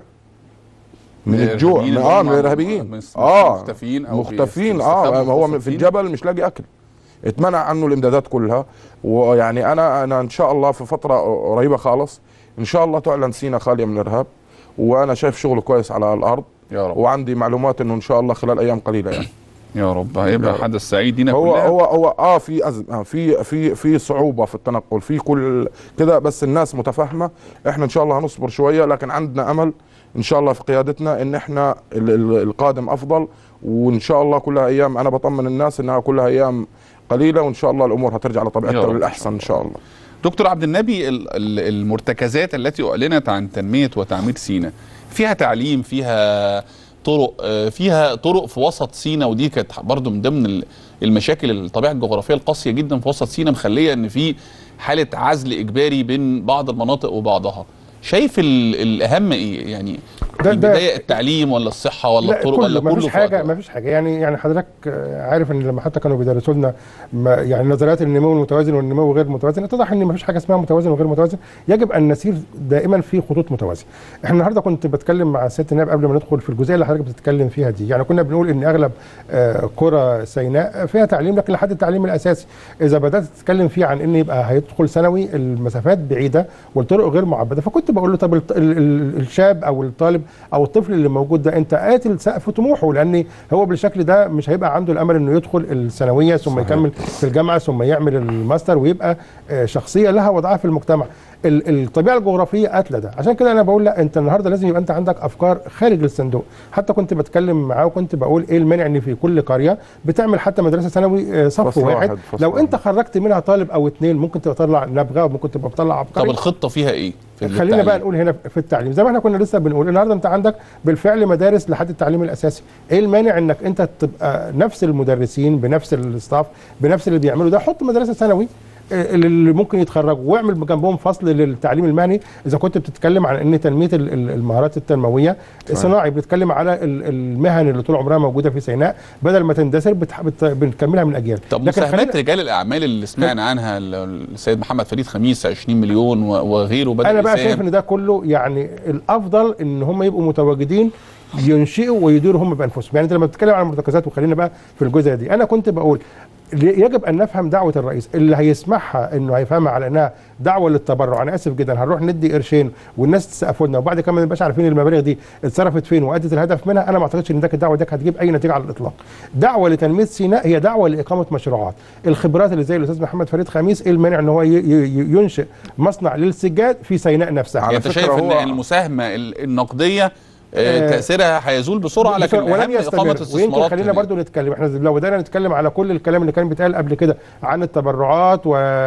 من من الجوع الإرهابيين من اللي اه هم من الارهابيين مس- اه مختفين أو مختفين بيستخبوا اه في هو وسط في سيناء. الجبل مش لاقي اكل اتمنع عنه الامدادات كلها ويعني انا انا ان شاء الله في فتره قريبه خالص ان شاء الله تعلن سينا خاليه من الارهاب وانا شايف شغل كويس على الارض يا رب وعندي معلومات انه ان شاء الله خلال ايام قليله يعني يا رب هيبقى حدث سعيد لينا هو كلنا. هو هو اه في أزم آه في في في صعوبه في التنقل في كل كده بس الناس متفاهمه احنا ان شاء الله هنصبر شويه لكن عندنا امل ان شاء الله في قيادتنا ان احنا ال- ال- القادم افضل وان شاء الله كلها ايام انا بطمن الناس انها كلها ايام قليله وان شاء الله الامور هترجع يا لطبيعتها رب إن للاحسن ان شاء الله دكتور عبد النبي ال- ال- المرتكزات التي اعلنت عن تنميه وتعمير سينا فيها تعليم فيها طرق آه، فيها طرق في وسط سينا ودي كانت برضو من ضمن ال- المشاكل الطبيعه الجغرافيه القاسيه جدا في وسط سينا مخليه ان في حاله عزل اجباري بين بعض المناطق وبعضها شايف ال- الاهم ايه يعني ده- البدايه التعليم ولا الصحه ولا لا الطرق كله ولا ما كله فيش في حاجه وقت ما فيش حاجه يعني يعني حضرتك آه، عارف ان لما حتى كانوا بيدرسوا لنا ما- يعني نظريات النمو المتوازن والنمو غير المتوازن اتضح ان ما فيش حاجه اسمها متوازن وغير متوازن يجب ان نسير دائما في خطوط متوازيه احنا النهارده كنت بتكلم مع سياده النائب قبل ما ندخل في الجزئيه اللي حضرتك بتتكلم فيها دي يعني كنا بنقول ان اغلب آه، قرى سيناء فيها تعليم لكن لحد التعليم الاساسي اذا بدات تتكلم فيه عن ان يبقى هيدخل ثانوي المسافات بعيده والطرق غير معبده فكنت بقول له طب الط- ال- ال- الشاب او الطالب او الطفل اللي موجود ده انت قاتل سقف طموحه لان هو بالشكل ده مش هيبقى عنده الامل انه يدخل الثانويه ثم صحيح. يكمل في الجامعه ثم يعمل الماستر ويبقى آه، شخصيه لها وضعها في المجتمع ال- الطبيعه الجغرافيه قاتله ده عشان كده انا بقول لا انت النهارده لازم يبقى انت عندك افكار خارج الصندوق حتى كنت بتكلم معاه وكنت بقول ايه المانع ان في كل قريه بتعمل حتى مدرسه ثانوي آه، صف فصل واحد واحد، فصل لو واحد. انت خرجت منها طالب او اتنين ممكن تبقى تطلع نبغه وممكن تبقى تطلع عبقري طب الخطه فيها ايه في خلينا التعليم؟ بقى نقول هنا في التعليم زي ما احنا كنا لسه بنقول النهارده انت عندك بالفعل مدارس لحد التعليم الاساسي ايه المانع انك انت تبقى نفس المدرسين بنفس الستاف بنفس اللي بيعملوا ده حط مدرسه ثانوي آه، اللي ممكن يتخرجوا واعمل جنبهم فصل للتعليم المهني اذا كنت بتتكلم عن ان تنميه ال- ال- المهارات التنمويه صناعي بتتكلم على ال- المهن اللي طول عمرها موجوده في سيناء بدل ما تندثر بتح- بت- بنكملها من اجيال طب لكن مساهمات خلينا- رجال الاعمال اللي سمعنا عنها ال- السيد محمد فريد خميس 20 مليون و- وغيره بدا انا بقى يساهم. شايف ان ده كله يعني الافضل ان هم يبقوا متواجدين ينشئوا ويديروا هم بانفسهم يعني انت لما بتتكلم عن المرتكزات وخلينا بقى في الجزء دي انا كنت بقول يجب ان نفهم دعوه الرئيس اللي هيسمعها انه هيفهمها على انها دعوه للتبرع انا اسف جدا هنروح ندي قرشين والناس تسقف لنا وبعد كده ما نبقاش عارفين المبالغ دي اتصرفت فين وادت الهدف منها انا ما اعتقدش ان ده الدعوه دي هتجيب اي نتيجه على الاطلاق دعوه لتنميه سيناء هي دعوه لاقامه مشروعات الخبرات اللي زي الاستاذ محمد فريد خميس ايه المانع ان هو ي- ي- ينشئ مصنع للسجاد في سيناء نفسها يعني انت شايف ان المساهمه ال- النقديه آه، آه، تاثيرها هيزول بسرعه لكن بسرعة ولن الاهم اقامه يستمر ويمكن استثمارات خلينا برضو نتكلم احنا لو بدانا نتكلم على كل الكلام اللي كان بيتقال قبل كده عن التبرعات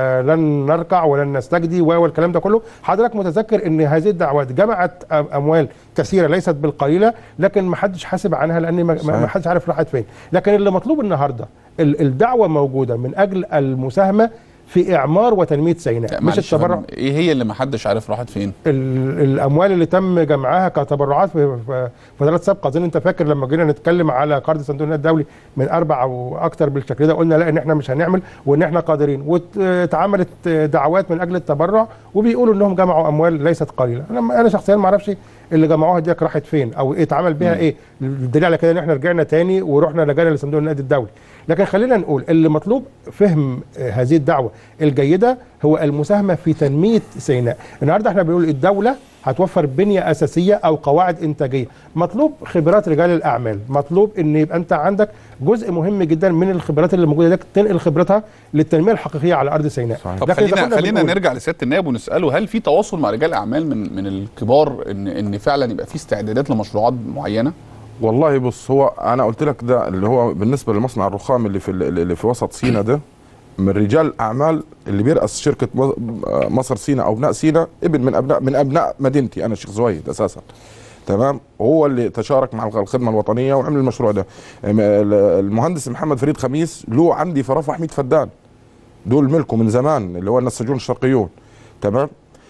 ولن نركع ولن نستجدي و- والكلام ده كله حضرتك متذكر ان هذه الدعوات جمعت أم- اموال كثيره ليست بالقليله لكن ما حدش حاسب عنها لان ما- ما ما حدش عارف راحت فين لكن اللي مطلوب النهارده ال- الدعوه موجوده من اجل المساهمه في اعمار وتنميه سيناء مش معلش يا التبرع فندم، ايه هي اللي ما حدش عارف راحت فين ال- الاموال اللي تم جمعها كتبرعات في في فترات سابقه اظن انت فاكر لما جينا نتكلم على قرض صندوق النقد الدولي من اربع او اكتر بالشكل ده قلنا لا ان احنا مش هنعمل وان احنا قادرين واتعملت دعوات من اجل التبرع وبيقولوا انهم جمعوا اموال ليست قليله انا انا شخصيا ما اعرفش اللي جمعوها دي راحت فين او ايه اتعمل بيها ايه الدليل على كده ان احنا رجعنا تاني ورحنا لجانا لصندوق النقد الدولي لكن خلينا نقول اللي مطلوب فهم آه، هذه الدعوه الجيده هو المساهمه في تنميه سيناء النهارده احنا بنقول الدوله هتوفر بنيه اساسيه او قواعد انتاجيه مطلوب خبرات رجال الاعمال مطلوب ان يبقى انت عندك جزء مهم جدا من الخبرات اللي موجوده دي تنقل خبرتها للتنميه الحقيقيه على ارض سيناء طب لكن إذا خلينا كنا خلينا بنقول- نرجع لسياده النائب ونساله هل في تواصل مع رجال اعمال من من الكبار ان ان فعلا يبقى في استعدادات لمشروعات معينه؟ والله بص هو انا قلت لك ده اللي هو بالنسبه لمصنع الرخام اللي في اللي في وسط سينا ده من رجال الاعمال اللي بيرأس شركه مص- مصر سينا او ابناء سينا ابن من ابناء من ابناء مدينتي انا شيخ زويد اساسا تمام وهو اللي تشارك مع الخدمه الوطنيه وعمل المشروع ده ام- ال- المهندس محمد فريد خميس له عندي في رفح 100 فدان دول ملكه من زمان اللي هو النساجون الشرقيون تمام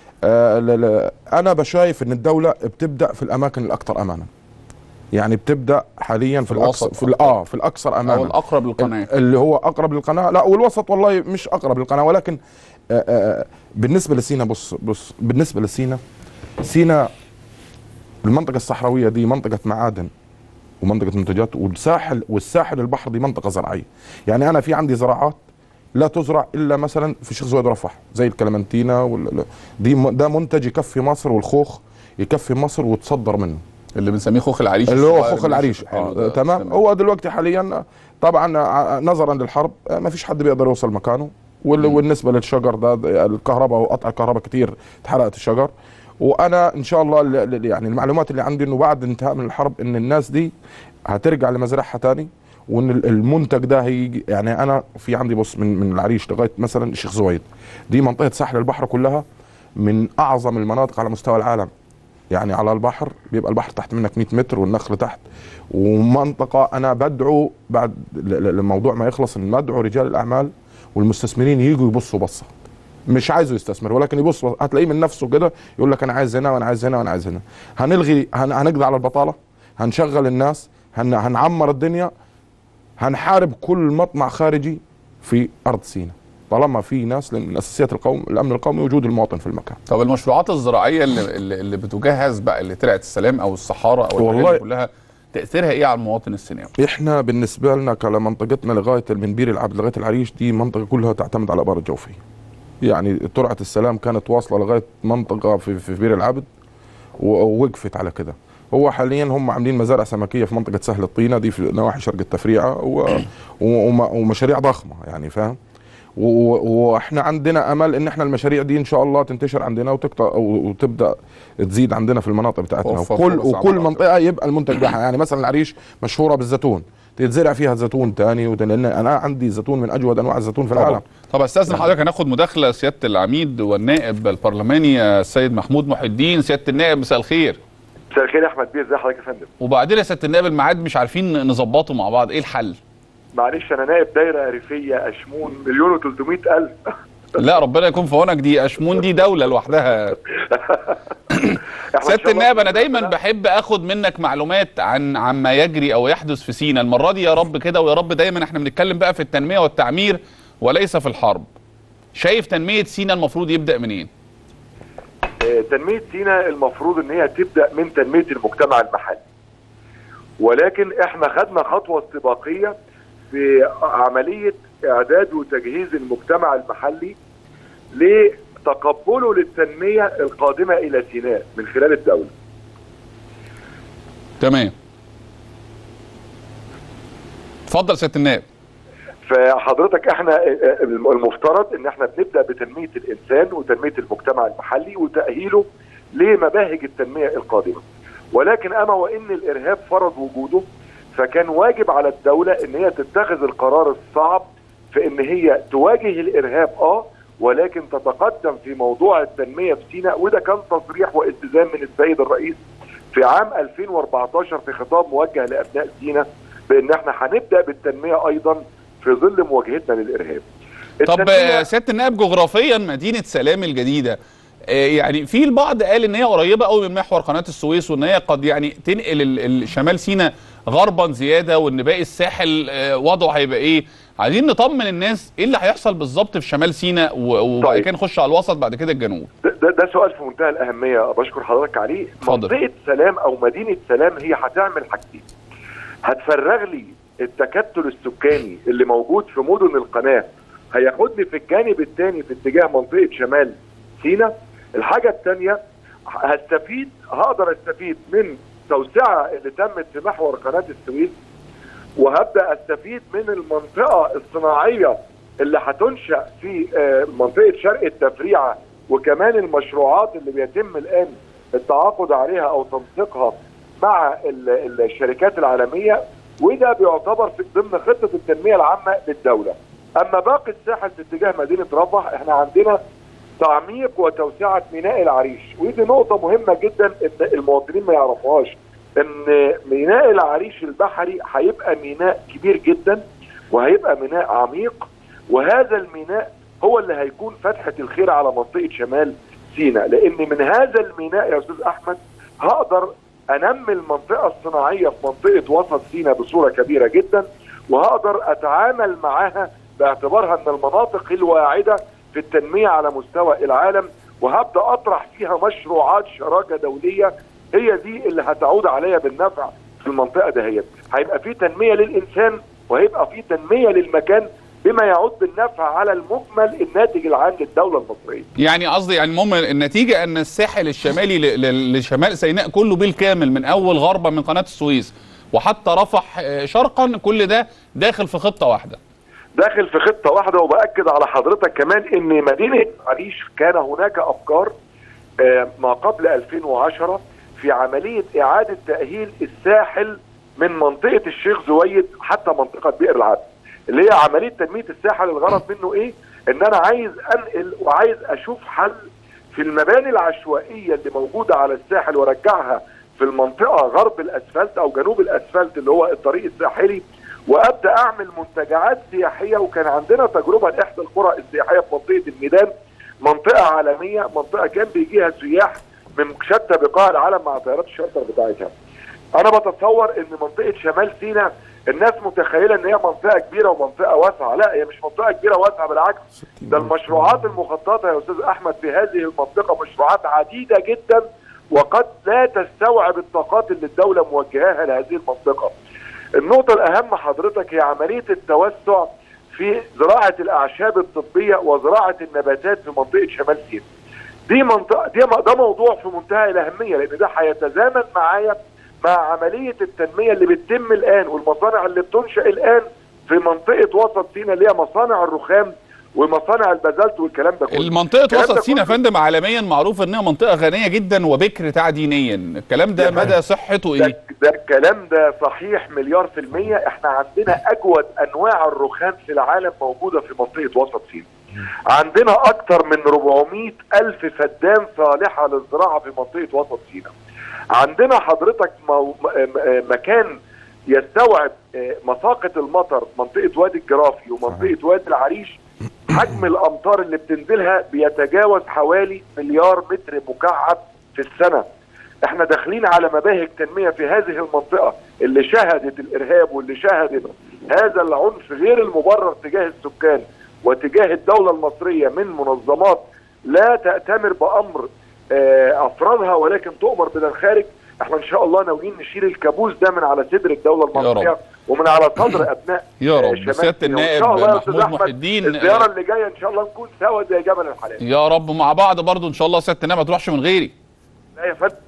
آه لا لا انا بشايف ان الدوله بتبدا في الاماكن الاكثر امانا يعني بتبدا حاليا في الاقصى الوسط في ال- اه في الاكثر امانا او الاقرب للقناه اللي هو اقرب للقناه لا والوسط والله مش اقرب للقناه ولكن آه آه بالنسبه لسينا بص بص بالنسبه لسينا سينا المنطقه الصحراويه دي منطقه معادن ومنطقه منتجات والساحل والساحل البحر دي منطقه زراعيه يعني انا في عندي زراعات لا تزرع الا مثلا في شيخ زويد رفح زي الكلمنتينا وال... دي م- ده منتج يكفي مصر والخوخ يكفي مصر وتصدر منه اللي بنسميه خوخ العريش اللي هو الصغير خوخ العريش حلو آه ده. تمام هو دلوقتي حاليا طبعا آه، نظرا للحرب آه، ما فيش حد بيقدر يوصل مكانه وال- والنسبه للشجر ده ده الكهرباء وقطع الكهرباء كتير اتحرقت الشجر وانا ان شاء الله ال- ال- يعني المعلومات اللي عندي انه بعد انتهاء من الحرب ان الناس دي هترجع لمزارعها تاني وان ال- المنتج ده هيجي يعني انا في عندي بص من من العريش لغايه مثلا الشيخ زويد دي منطقه ساحل البحر كلها من اعظم المناطق على مستوى العالم يعني على البحر بيبقى البحر تحت منك 100 متر والنخل تحت ومنطقه انا بدعو بعد ل- ل- الموضوع ما يخلص ان بدعو رجال الاعمال والمستثمرين يجوا يبصوا بصه مش عايزه يستثمر ولكن يبص هتلاقيه من نفسه كده يقول لك انا عايز هنا وانا عايز هنا وانا عايز هنا هنلغي هن هنقضي على البطاله هنشغل الناس هن هنعمر الدنيا هنحارب كل مطمع خارجي في ارض سيناء طالما في ناس لان من اساسيات القوم الامن القومي وجود المواطن في المكان طب المشروعات الزراعيه اللي, اللي, اللي بتجهز بقى اللي طلعت السلام او الصحارى او الحاجات والله- دي كلها تاثيرها ايه على المواطن السيناوي؟ احنا بالنسبه لنا كمنطقتنا لغايه من بير العبد لغايه العريش دي منطقه كلها تعتمد على الابار الجوفيه يعني ترعه السلام كانت واصله لغايه منطقه في, في بير العبد و- ووقفت على كده هو حاليا هم عاملين مزارع سمكيه في منطقه سهل الطينه دي في نواحي شرق التفريعه و... و... وم- ومشاريع ضخمه يعني فاهم و... و- واحنا عندنا امل ان احنا المشاريع دي ان شاء الله تنتشر عندنا وتقطع وتبدا تزيد عندنا في المناطق بتاعتنا توفر وكل فرص عمل وكل أكتر. منطقه يبقى المنتج بتاعها يعني مثلا العريش مشهوره بالزيتون تتزرع فيها زيتون تاني وت- لان انا عندي زيتون من اجود انواع الزيتون في العالم طب استاذن حضرتك هناخد مداخله سياده العميد والنائب البرلماني السيد محمود محي الدين سياده النائب مساء الخير مساء الخير يا احمد بيه ازي حضرتك يا فندم وبعدين يا سياده النائب الميعاد مش عارفين نظبطه مع بعض ايه الحل؟ معلش انا نائب دايره ريفيه اشمون مليون و300 الف لا ربنا يكون في عونك دي اشمون دي دوله لوحدها سياده النائب انا دايما بحب اخد منك معلومات عن عما يجري او يحدث في سينا المره دي يا رب كده ويا رب دايما احنا بنتكلم بقى في التنميه والتعمير وليس في الحرب شايف تنميه سينا المفروض يبدا منين آه، تنميه سينا المفروض ان هي تبدا من تنميه المجتمع المحلي ولكن احنا خدنا خطوه استباقيه في عمليه اعداد وتجهيز المجتمع المحلي لتقبله للتنميه القادمه الى سيناء من خلال الدوله تمام اتفضل سياده النائب فحضرتك احنا المفترض ان احنا بنبدا بتنميه الانسان وتنميه المجتمع المحلي وتاهيله لمباهج التنميه القادمه ولكن اما وان الارهاب فرض وجوده فكان واجب على الدوله ان هي تتخذ القرار الصعب في ان هي تواجه الارهاب اه ولكن تتقدم في موضوع التنميه في سيناء وده كان تصريح والتزام من السيد الرئيس في عام 2014 في خطاب موجه لابناء سيناء بان احنا هنبدا بالتنميه ايضا في ظل مواجهتنا للارهاب. طب التنمية- آه، سياده النائب جغرافيا مدينه سلام الجديده آه، يعني في البعض قال ان هي قريبه قوي من محور قناه السويس وان هي قد يعني تنقل ال- ال- شمال سيناء غربا زياده وان باقي الساحل آه، وضعه هيبقى ايه عايزين نطمن الناس ايه اللي هيحصل بالظبط في شمال سيناء و- وبعد كده نخش على الوسط بعد كده الجنوب ده, ده, ده سؤال في منتهى الاهميه بشكر حضرتك عليه اتفضل. منطقه سلام او مدينه سلام هي هتعمل حاجتين هتفرغ لي التكتل السكاني اللي موجود في مدن القناه هياخدني في الجانب الثاني في اتجاه منطقه شمال سيناء الحاجه الثانيه هستفيد هقدر استفيد من توسعه اللي تمت في محور قناه السويس وهبدا استفيد من المنطقه الصناعيه اللي هتنشا في آه، منطقه شرق التفريعه وكمان المشروعات اللي بيتم الان التعاقد عليها او تنسيقها مع ال- الشركات العالميه وده بيعتبر في ضمن خطه التنميه العامه للدوله. اما باقي الساحل في اتجاه مدينه رفح احنا عندنا تعميق وتوسعه ميناء العريش ودي نقطه مهمه جدا ان المواطنين ما يعرفوهاش ان ميناء العريش البحري هيبقى ميناء كبير جدا وهيبقى ميناء عميق وهذا الميناء هو اللي هيكون فتحه الخير على منطقه شمال سيناء لان من هذا الميناء يا استاذ احمد هقدر انمي المنطقه الصناعيه في منطقه وسط سيناء بصوره كبيره جدا وهقدر اتعامل معاها باعتبارها من المناطق الواعده في التنميه على مستوى العالم وهبدا اطرح فيها مشروعات شراكه دوليه هي دي اللي هتعود عليا بالنفع في المنطقه دهيت هيبقى في تنميه للانسان وهيبقى في تنميه للمكان بما يعود بالنفع على المجمل الناتج العام للدوله المصريه يعني قصدي يعني المهم النتيجه ان الساحل الشمالي ل- ل- لشمال سيناء كله بالكامل من اول غربا من قناه السويس وحتى رفح آه، شرقا كل ده داخل في خطه واحده داخل في خطه واحده وباكد على حضرتك كمان ان مدينه عريش كان هناك افكار آه، ما قبل 2010 في عمليه اعاده تاهيل الساحل من منطقه الشيخ زويد حتى منطقه بئر العبد اللي هي عمليه تنميه الساحل الغرض منه ايه؟ ان انا عايز انقل وعايز اشوف حل في المباني العشوائيه اللي موجوده على الساحل وارجعها في المنطقه غرب الاسفلت او جنوب الاسفلت اللي هو الطريق الساحلي وابدا اعمل منتجعات سياحيه وكان عندنا تجربه لاحدى القرى السياحيه في منطقه الميدان منطقه عالميه منطقه كان بيجيها سياح من شتى بقاع العالم مع طيارات الشارتر بتاعتها. انا بتصور ان منطقه شمال سيناء الناس متخيله ان هي منطقه كبيره ومنطقه واسعه، لا هي مش منطقه كبيره واسعه بالعكس ده المشروعات المخططه يا استاذ احمد في هذه المنطقه مشروعات عديده جدا وقد لا تستوعب الطاقات اللي الدوله موجهاها لهذه المنطقه. النقطه الاهم حضرتك هي عمليه التوسع في زراعه الاعشاب الطبيه وزراعه النباتات في منطقه شمال سيناء. دي منطقه دي ده موضوع في منتهى الاهميه لان ده هيتزامن معايا مع عمليه التنميه اللي بتتم الان والمصانع اللي بتنشا الان في منطقه وسط سيناء اللي هي مصانع الرخام ومصانع البازلت والكلام ده كله المنطقه الكلام وسط ده سيناء يا فندم عالميا معروف انها منطقه غنيه جدا وبكر تعدينيا الكلام ده مدى صحته ايه ده الكلام ده صحيح مليار في المية احنا عندنا اجود انواع الرخام في العالم موجودة في منطقة وسط سيناء عندنا اكتر من 400 الف فدان صالحة للزراعة في منطقة وسط سيناء عندنا حضرتك مو م- م- مكان يستوعب آه، مساقة المطر منطقة وادي الجرافي ومنطقة وادي العريش حجم الامطار اللي بتنزلها بيتجاوز حوالي مليار متر مكعب في السنه احنا داخلين على مباهج تنميه في هذه المنطقه اللي شهدت الارهاب واللي شهدت هذا العنف غير المبرر تجاه السكان وتجاه الدوله المصريه من منظمات لا تاتمر بامر آه، افرادها ولكن تؤمر من الخارج احنا ان شاء الله ناويين نشيل الكابوس ده من على صدر الدوله المصريه رب. ومن على صدر ابناء يا رب شمال سياده سيناء. وإن النائب شاء الله يا أستاذ محمود أحمد محي الدين الزياره اللي جايه ان شاء الله نكون سوا زي جبل الحلال يا رب مع بعض برضو ان شاء الله سياده النائب ما تروحش من غيري لا يا فندم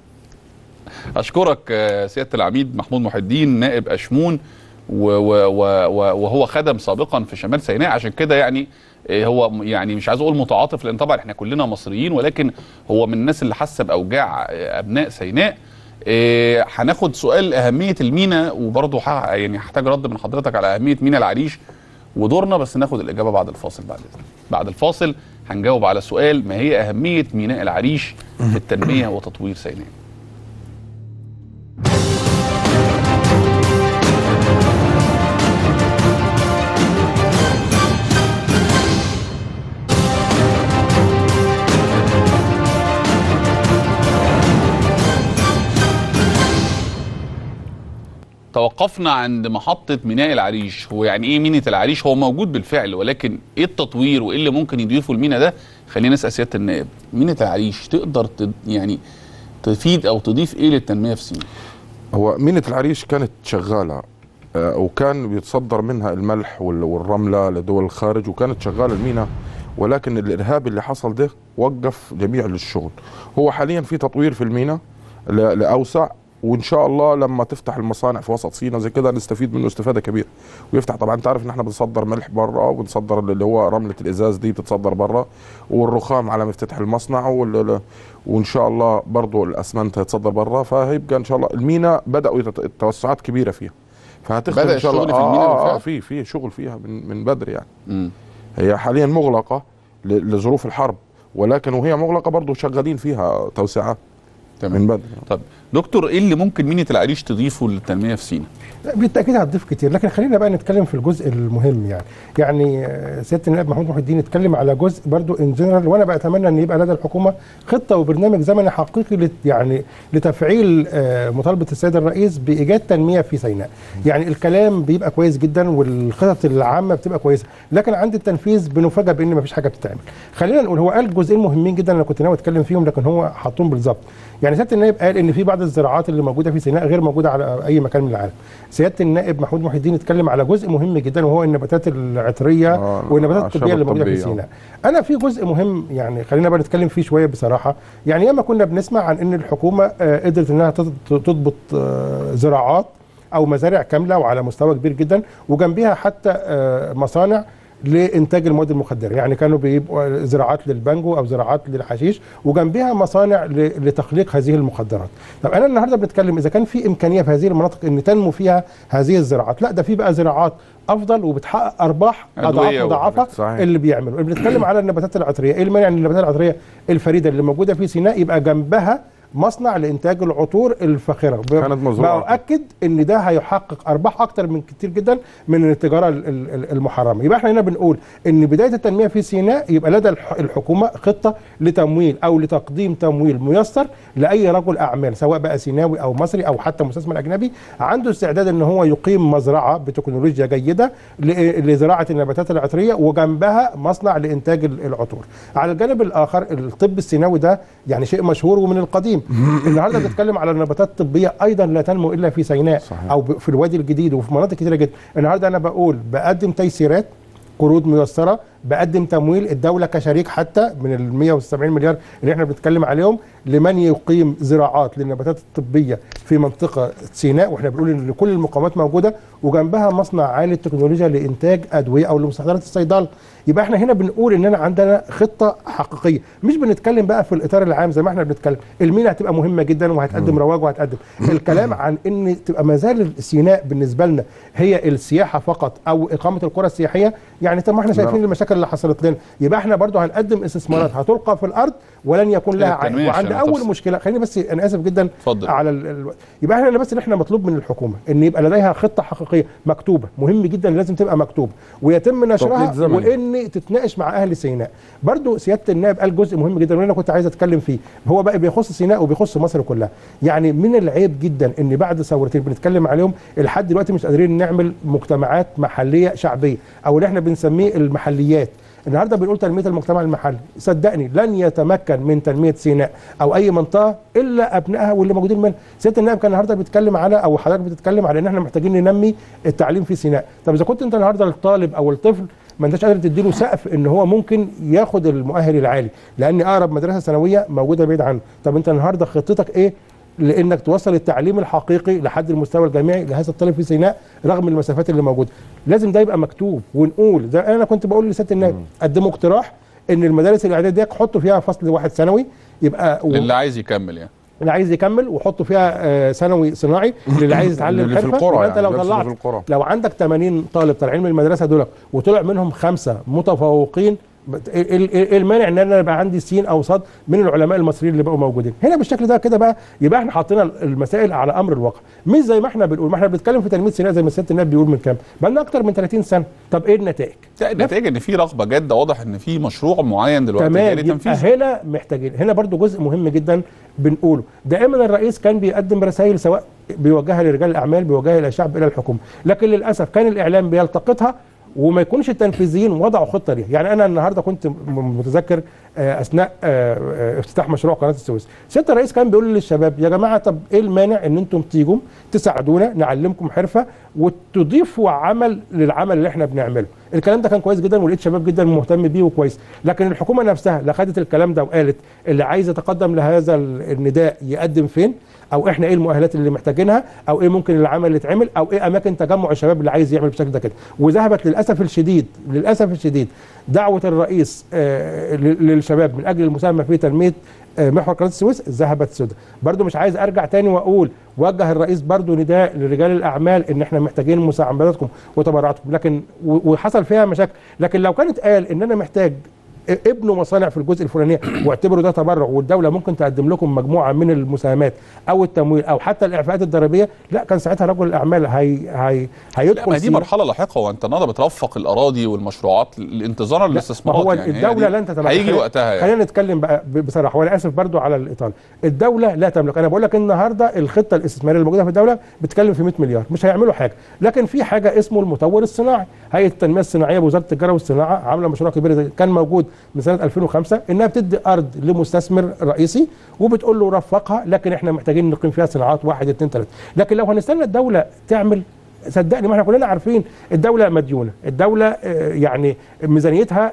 اشكرك آه، سياده العميد محمود محي الدين نائب اشمون و- و- و- و- وهو خدم سابقا في شمال سيناء عشان كده يعني آه، هو م- يعني مش عايز اقول متعاطف لان طبعا احنا كلنا مصريين ولكن هو من الناس اللي حاسه باوجاع آه، ابناء سيناء آه، هناخد سؤال اهميه المينا وبرضه ح- يعني هحتاج رد من حضرتك على اهميه مينا العريش ودورنا بس ناخد الاجابه بعد الفاصل بعد اذنك بعد الفاصل هنجاوب على سؤال ما هي اهميه ميناء العريش في التنميه وتطوير سيناء توقفنا عند محطه ميناء العريش هو يعني ايه ميناء العريش هو موجود بالفعل ولكن ايه التطوير وايه اللي ممكن يضيفه الميناء ده خلينا نسال سياده النائب ميناء العريش تقدر تد يعني تفيد او تضيف ايه للتنميه في سيناء هو مينة العريش كانت شغالة آه، وكان بيتصدر منها الملح وال- والرملة لدول الخارج وكانت شغالة المينا ولكن الإرهاب اللي حصل ده وقف جميع الشغل هو حاليا في تطوير في المينا ل- لأوسع وإن شاء الله لما تفتح المصانع في وسط سينا زي كده نستفيد منه استفادة كبيرة ويفتح طبعا انت عارف ان احنا بنصدر ملح بره وبنصدر اللي هو رملة الإزاز دي بتتصدر بره والرخام على مفتتح المصنع وال- وان شاء الله برضو الاسمنت هيتصدر بره فهيبقى ان شاء الله المينا بداوا يتت- توسعات كبيره فيها فهتخدم بدأ ان شاء الله الشغل في المينا آه, بالفعل؟ آه في في شغل فيها من من بدري يعني مم. هي حاليا مغلقه ل- لظروف الحرب ولكن وهي مغلقه برضو شغالين فيها توسعات تمام من بدري طب دكتور ايه اللي ممكن ميناء العريش تضيفه للتنميه في سيناء لا، بالتاكيد هتضيف كتير لكن خلينا بقى نتكلم في الجزء المهم يعني يعني آه، سياده النائب محمود محي الدين اتكلم على جزء برضو ان جنرال وانا بتمنى ان يبقى لدى الحكومه خطه وبرنامج زمني حقيقي لت يعني لتفعيل آه، مطالبه السيد الرئيس بايجاد تنميه في سيناء يعني الكلام بيبقى كويس جدا والخطط العامه بتبقى كويسه لكن عند التنفيذ بنفاجئ بان مفيش حاجه بتتعمل خلينا نقول هو قال جزئين مهمين جدا انا كنت ناوي اتكلم فيهم لكن هو حطهم بالظبط يعني سياده النائب قال ان في بعض الزراعات اللي موجوده في سيناء غير موجوده على اي مكان من العالم سياده النائب محمود محي الدين اتكلم على جزء مهم جدا وهو النباتات العطريه آه، والنباتات الأعشاب الطبيه اللي موجوده في الطبية. سيناء انا في جزء مهم يعني خلينا بقى نتكلم فيه شويه بصراحه يعني ياما كنا بنسمع عن ان الحكومه آه، قدرت انها تض- تضبط آه، زراعات او مزارع كامله وعلى مستوى كبير جدا وجنبها حتى آه، مصانع لانتاج المواد المخدره يعني كانوا بيبقوا زراعات للبانجو او زراعات للحشيش وجنبها مصانع ل- لتخليق هذه المخدرات طب انا النهارده بنتكلم اذا كان في امكانيه في هذه المناطق ان تنمو فيها هذه الزراعات لا ده في بقى زراعات افضل وبتحقق ارباح أدوية اضعاف وحاجات. مضاعفه صحيح. اللي بيعملوا اللي بنتكلم على النباتات العطريه ايه المانع ان النباتات العطريه الفريده اللي موجوده في سيناء يبقى جنبها مصنع لانتاج العطور الفاخره ب- كانت مزروعة. باكد ان ده هيحقق ارباح اكتر من كتير جدا من التجاره ال- ال- ال- المحرمه يبقى احنا هنا بنقول ان بدايه التنميه في سيناء يبقى لدى الح- الحكومه خطه لتمويل او لتقديم تمويل ميسر لاي رجل اعمال سواء بقى سيناوي او مصري او حتى مستثمر اجنبي عنده استعداد ان هو يقيم مزرعه بتكنولوجيا جيده ل- لزراعه النباتات العطريه وجنبها مصنع لانتاج ال- العطور على الجانب الاخر الطب السيناوي ده يعني شيء مشهور ومن القديم النهارده بنتكلم على النباتات الطبيه ايضا لا تنمو الا في سيناء صحيح. او ب- في الوادي الجديد وفي مناطق كثيره جدا النهارده انا بقول بقدم تيسيرات قروض ميسره بقدم تمويل الدوله كشريك حتى من ال 170 مليار اللي احنا بنتكلم عليهم لمن يقيم زراعات للنباتات الطبيه في منطقه سيناء واحنا بنقول ان كل المقاومات موجوده وجنبها مصنع عالي التكنولوجيا لانتاج ادويه او لمستحضرات الصيدله يبقى احنا هنا بنقول اننا عندنا خطه حقيقيه مش بنتكلم بقى في الاطار العام زي ما احنا بنتكلم المينا هتبقى مهمه جدا وهتقدم رواج وهتقدم الكلام عن ان تبقى ما زال سيناء بالنسبه لنا هي السياحه فقط او اقامه القرى السياحيه يعني طب ما احنا شايفين المشاكل اللي حصلت لنا يبقى احنا برضو هنقدم استثمارات هتلقى في الارض ولن يكون لها عائد التنمية وعند عشان اول تفصل. مشكله خليني بس انا اسف جدا اتفضل. على ال... ال... يبقى احنا بس اللي احنا مطلوب من الحكومه ان يبقى لديها خطه حقيقيه مكتوبه مهم جدا لازم تبقى مكتوبه ويتم نشرها توقيت زمني. وان تتناقش مع اهل سيناء برضو سياده النائب قال جزء مهم جدا وانا كنت عايز اتكلم فيه هو بقى بيخص سيناء وبيخص مصر كلها يعني من العيب جدا ان بعد ثورتين بنتكلم عليهم لحد دلوقتي مش قادرين نعمل مجتمعات محليه شعبيه او اللي احنا بنسميه المحليات النهارده بنقول تنميه المجتمع المحلي صدقني لن يتمكن من تنميه سيناء او اي منطقه الا ابنائها واللي موجودين منها سياده النائب كان النهارده بيتكلم على او حضرتك بتتكلم على ان احنا محتاجين ننمي التعليم في سيناء طب اذا كنت انت النهارده الطالب او الطفل ما انتش قادر تديله سقف ان هو ممكن ياخد المؤهل العالي لان اقرب مدرسه ثانويه موجوده بعيد عنه طب انت النهارده خطتك ايه لانك توصل التعليم الحقيقي لحد المستوى الجامعي لهذا الطالب في سيناء رغم المسافات اللي موجوده لازم ده يبقى مكتوب ونقول زي انا كنت بقول لسياده النائب قدموا اقتراح ان المدارس الاعداديه دي حطوا فيها فصل واحد ثانوي يبقى و... للي عايز يكمل يعني اللي عايز يكمل وحطوا فيها آه، ثانوي صناعي للي عايز يتعلم اللي في حرفه القرى يبقى انت يعني، لو بس اللي طلعت في القرى. لو عندك 80 طالب طالعين من المدرسه دول وطلع منهم خمسه متفوقين بت- ايه إيه- إيه المانع ان انا يبقى عندي سين او صاد من العلماء المصريين اللي بقوا موجودين هنا بالشكل ده كده بقى يبقى احنا حاطين المسائل على امر الواقع مش زي ما احنا بنقول ما احنا بنتكلم في تنميه سيناء زي ما سياده النائب بيقول من كام بقى لنا اكتر من 30 سنه طب ايه النتائج لا النتيجه ان في رغبه جاده واضح ان في مشروع معين دلوقتي تمام جاري يبقى تنفيذه هنا محتاجين هنا برضو جزء مهم جدا بنقوله دائما الرئيس كان بيقدم رسائل سواء بيوجهها لرجال الاعمال بيوجهها الى الشعب الى الحكومه لكن للاسف كان الاعلام بيلتقطها وما يكونش التنفيذيين وضعوا خطه ليها يعني انا النهارده كنت م- متذكر آه، اثناء آه، آه، افتتاح مشروع قناه السويس سياده الرئيس كان بيقول للشباب يا جماعه طب ايه المانع ان انتم تيجوا تساعدونا نعلمكم حرفه وتضيفوا عمل للعمل اللي احنا بنعمله الكلام ده كان كويس جدا ولقيت شباب جدا مهتم بيه وكويس لكن الحكومه نفسها لا خدت الكلام ده وقالت اللي عايز يتقدم لهذا ال- النداء يقدم فين او احنا ايه المؤهلات اللي محتاجينها او ايه ممكن العمل اللي يتعمل او ايه اماكن تجمع الشباب اللي عايز يعمل بالشكل ده كده وذهبت للاسف الشديد للاسف الشديد دعوه الرئيس آه، ل- للشباب من اجل المساهمه في تنميه آه، محور قناه السويس ذهبت سدى برضو مش عايز ارجع تاني واقول وجه الرئيس برضو نداء لرجال الاعمال ان احنا محتاجين مساعدتكم وتبرعاتكم لكن و- وحصل فيها مشاكل لكن لو كانت قال ان انا محتاج ابنوا مصانع في الجزء الفلاني واعتبروا ده تبرع والدوله ممكن تقدم لكم مجموعه من المساهمات او التمويل او حتى الاعفاءات الضريبيه لا كان ساعتها رجل الاعمال هي هي لا هيدخل ما دي سينا. مرحله لاحقه وانت النهارده بترفق الاراضي والمشروعات انتظارا ما للاستثمارات هو يعني هي الدوله دي- لن تتملك هيجي خلينا- وقتها يعني. خلينا نتكلم بقى ب- بصراحه وانا اسف برضو على الاطاله الدوله لا تملك انا بقول لك النهارده الخطه الاستثماريه الموجوده في الدوله بتتكلم في 100 مليار مش هيعملوا حاجه لكن في حاجه اسمه المطور الصناعي هيئه التنميه الصناعيه بوزاره التجاره والصناعه عامله مشروع كبير زي- كان موجود من سنه 2005 انها بتدي ارض لمستثمر رئيسي وبتقول له رفقها لكن احنا محتاجين نقيم فيها صناعات واحد اثنين ثلاثه لكن لو هنستنى الدوله تعمل صدقني ما احنا كلنا عارفين الدولة مديونة الدولة آه، يعني ميزانيتها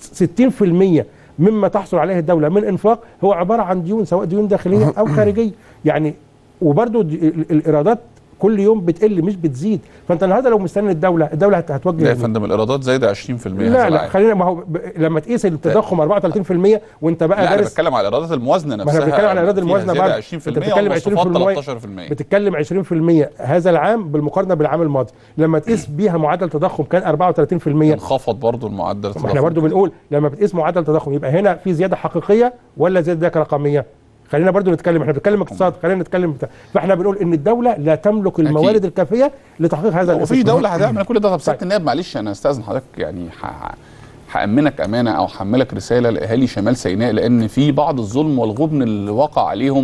60% مما تحصل عليه الدولة من انفاق هو عبارة عن ديون سواء ديون داخلية او خارجية يعني وبرضو دي- ال- الايرادات كل يوم بتقل مش بتزيد فانت النهارده لو مستني الدوله الدوله هت- هتوجه لا يا لمين؟ فندم الايرادات زايده 20% لا هذا لا العام. خلينا ما هو ب... لما تقيس التضخم 34% وانت بقى لا انا دارس بتكلم على الايرادات الموازنه ما نفسها احنا بنتكلم على الايراد فيها الموازنه زيادة برضه 20% انت بتتكلم 20% 20% بتتكلم 20% هذا العام بالمقارنه بالعام الماضي لما تقيس بيها معدل تضخم كان 34% انخفض برضه المعدل ما احنا برضو بنقول لما بتقيس معدل تضخم يبقى هنا في زياده حقيقيه ولا زياده رقميه خلينا برضو نتكلم احنا بنتكلم اقتصاد خلينا نتكلم بتاع. فاحنا بنقول ان الدوله لا تملك الموارد الكافيه لتحقيق هذا وفي الاستثمار. دوله هتعمل كل ده طب سياده النائب معلش انا استاذن حضرتك يعني ح- هامنك امانه او هحملك رساله لاهالي شمال سيناء لان في بعض الظلم والغبن اللي وقع عليهم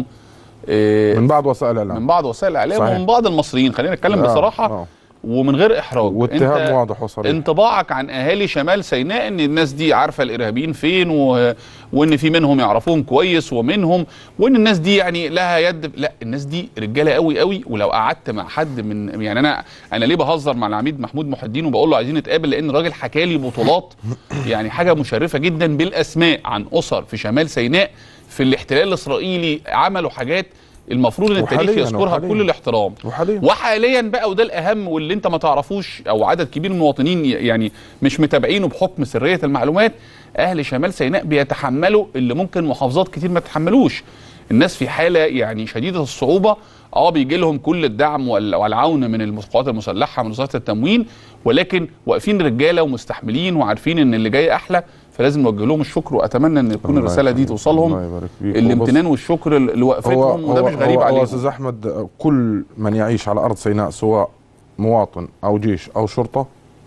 من بعض وسائل الاعلام من بعض وسائل الاعلام صحيح. ومن بعض المصريين خلينا نتكلم آه، بصراحه آه. ومن غير احراج واتهام أنت واضح وصريح. انطباعك عن اهالي شمال سيناء ان الناس دي عارفه الارهابيين فين و... وان في منهم يعرفوهم كويس ومنهم وان الناس دي يعني لها يد لا الناس دي رجاله قوي قوي ولو قعدت مع حد من يعني انا انا ليه بهزر مع العميد محمود محي الدين وبقول له عايزين نتقابل لان الراجل حكى لي بطولات يعني حاجه مشرفه جدا بالاسماء عن اسر في شمال سيناء في الاحتلال الاسرائيلي عملوا حاجات المفروض ان التاريخ وحالياً- يذكرها وحالياً. بكل الاحترام وحاليا وحاليا بقى وده الاهم واللي انت ما تعرفوش او عدد كبير من المواطنين ي- يعني مش متابعينه بحكم سريه المعلومات اهل شمال سيناء بيتحملوا اللي ممكن محافظات كتير ما تتحملوش الناس في حاله يعني شديده الصعوبه اه بيجي لهم كل الدعم وال- والعون من القوات المسلحه من وزاره التموين ولكن واقفين رجاله ومستحملين وعارفين ان اللي جاي احلى فلازم نوجه لهم الشكر واتمنى ان تكون الله الرساله دي يخليك. توصلهم الله يبارك فيك. الامتنان والشكر لوقفتهم وده مش غريب هو عليهم استاذ احمد كل من يعيش على ارض سيناء سواء مواطن او جيش او شرطه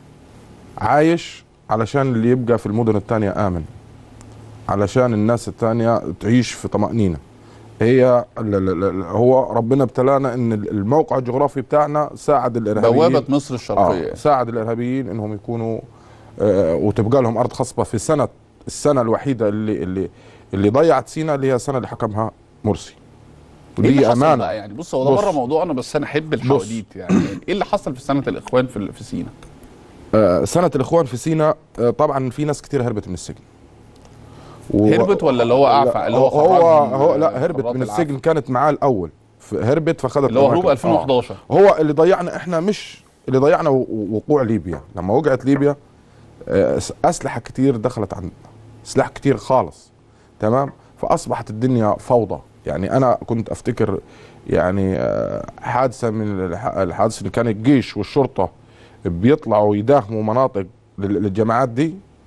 عايش علشان اللي يبقى في المدن الثانيه امن علشان الناس الثانيه تعيش في طمانينه هي ال- ال- ال- هو ربنا ابتلانا ان الموقع الجغرافي بتاعنا ساعد الارهابيين بوابه مصر الشرقيه آه ساعد الارهابيين انهم يكونوا آه وتبقى لهم ارض خصبه في سنه السنه الوحيده اللي اللي اللي ضيعت سينا اللي هي السنه اللي حكمها مرسي ايه اللي ودي حصل امانه بقى يعني بص هو ده بص. بره موضوعنا بس انا احب الحواديت يعني ايه اللي حصل في سنه الاخوان في في سينا آه سنه الاخوان في سينا آه طبعا في ناس كتير هربت من السجن و- هربت ولا اللي هو أعفى- لا، اللي هو هو خرجهم هو من لا هربت قرارات من العفو. السجن كانت معاه الاول ف- هربت فخدت اللي هو هروب أماكن. 2011. آه. هو اللي ضيعنا احنا مش اللي ضيعنا و- وقوع ليبيا لما وقعت ليبيا آه، اسلحه كتير دخلت عندنا سلاح كتير خالص تمام فاصبحت الدنيا فوضى يعني انا كنت افتكر يعني آه، حادثه من الح- الحادثه اللي كان الجيش والشرطه بيطلعوا يداهموا مناطق لل- للجماعات دي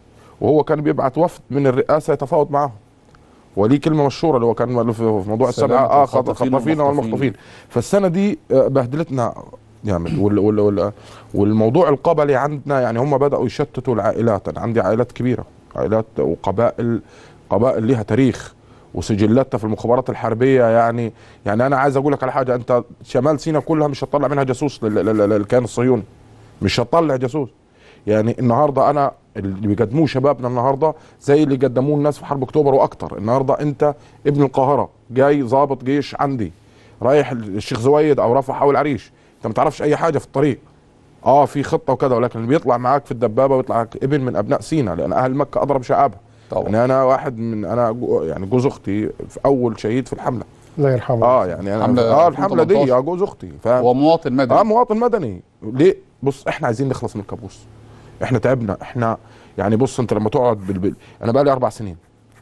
وهو كان بيبعت وفد من الرئاسه يتفاوض معهم وليه كلمه مشهوره اللي هو كان مؤلف في موضوع سلامة السبعه اه الخاطفين خطافين والمخطوفين. والمخطوفين فالسنه دي آه، بهدلتنا جامد وال وال وال والموضوع القبلي عندنا يعني هم بداوا يشتتوا العائلات انا عندي عائلات كبيره عائلات وقبائل قبائل ليها تاريخ وسجلاتها في المخابرات الحربيه يعني يعني انا عايز اقول لك على حاجه انت شمال سيناء كلها مش هتطلع منها جاسوس لل- لل- لل- للكيان الصهيوني مش هتطلع جاسوس يعني النهارده انا اللي بيقدموه شبابنا النهارده زي اللي قدموه الناس في حرب اكتوبر واكتر النهارده انت ابن القاهره جاي ضابط جيش عندي رايح الشيخ زويد او رفح او العريش انت ما تعرفش اي حاجه في الطريق اه في خطه وكذا ولكن اللي بيطلع معاك في الدبابه ويطلع معاك ابن من ابناء سينا لان اهل مكه اضرب شعابها طبعا يعني انا واحد من انا جو- يعني جوز اختي في اول شهيد في الحمله الله يرحمه اه يعني انا حملة اه الحمله دي 2018. اه جوز اختي فاهم هو مواطن مدني اه مواطن مدني ليه بص احنا عايزين نخلص من الكابوس احنا تعبنا احنا يعني بص انت لما تقعد بالبل... انا بقى لي اربع سنين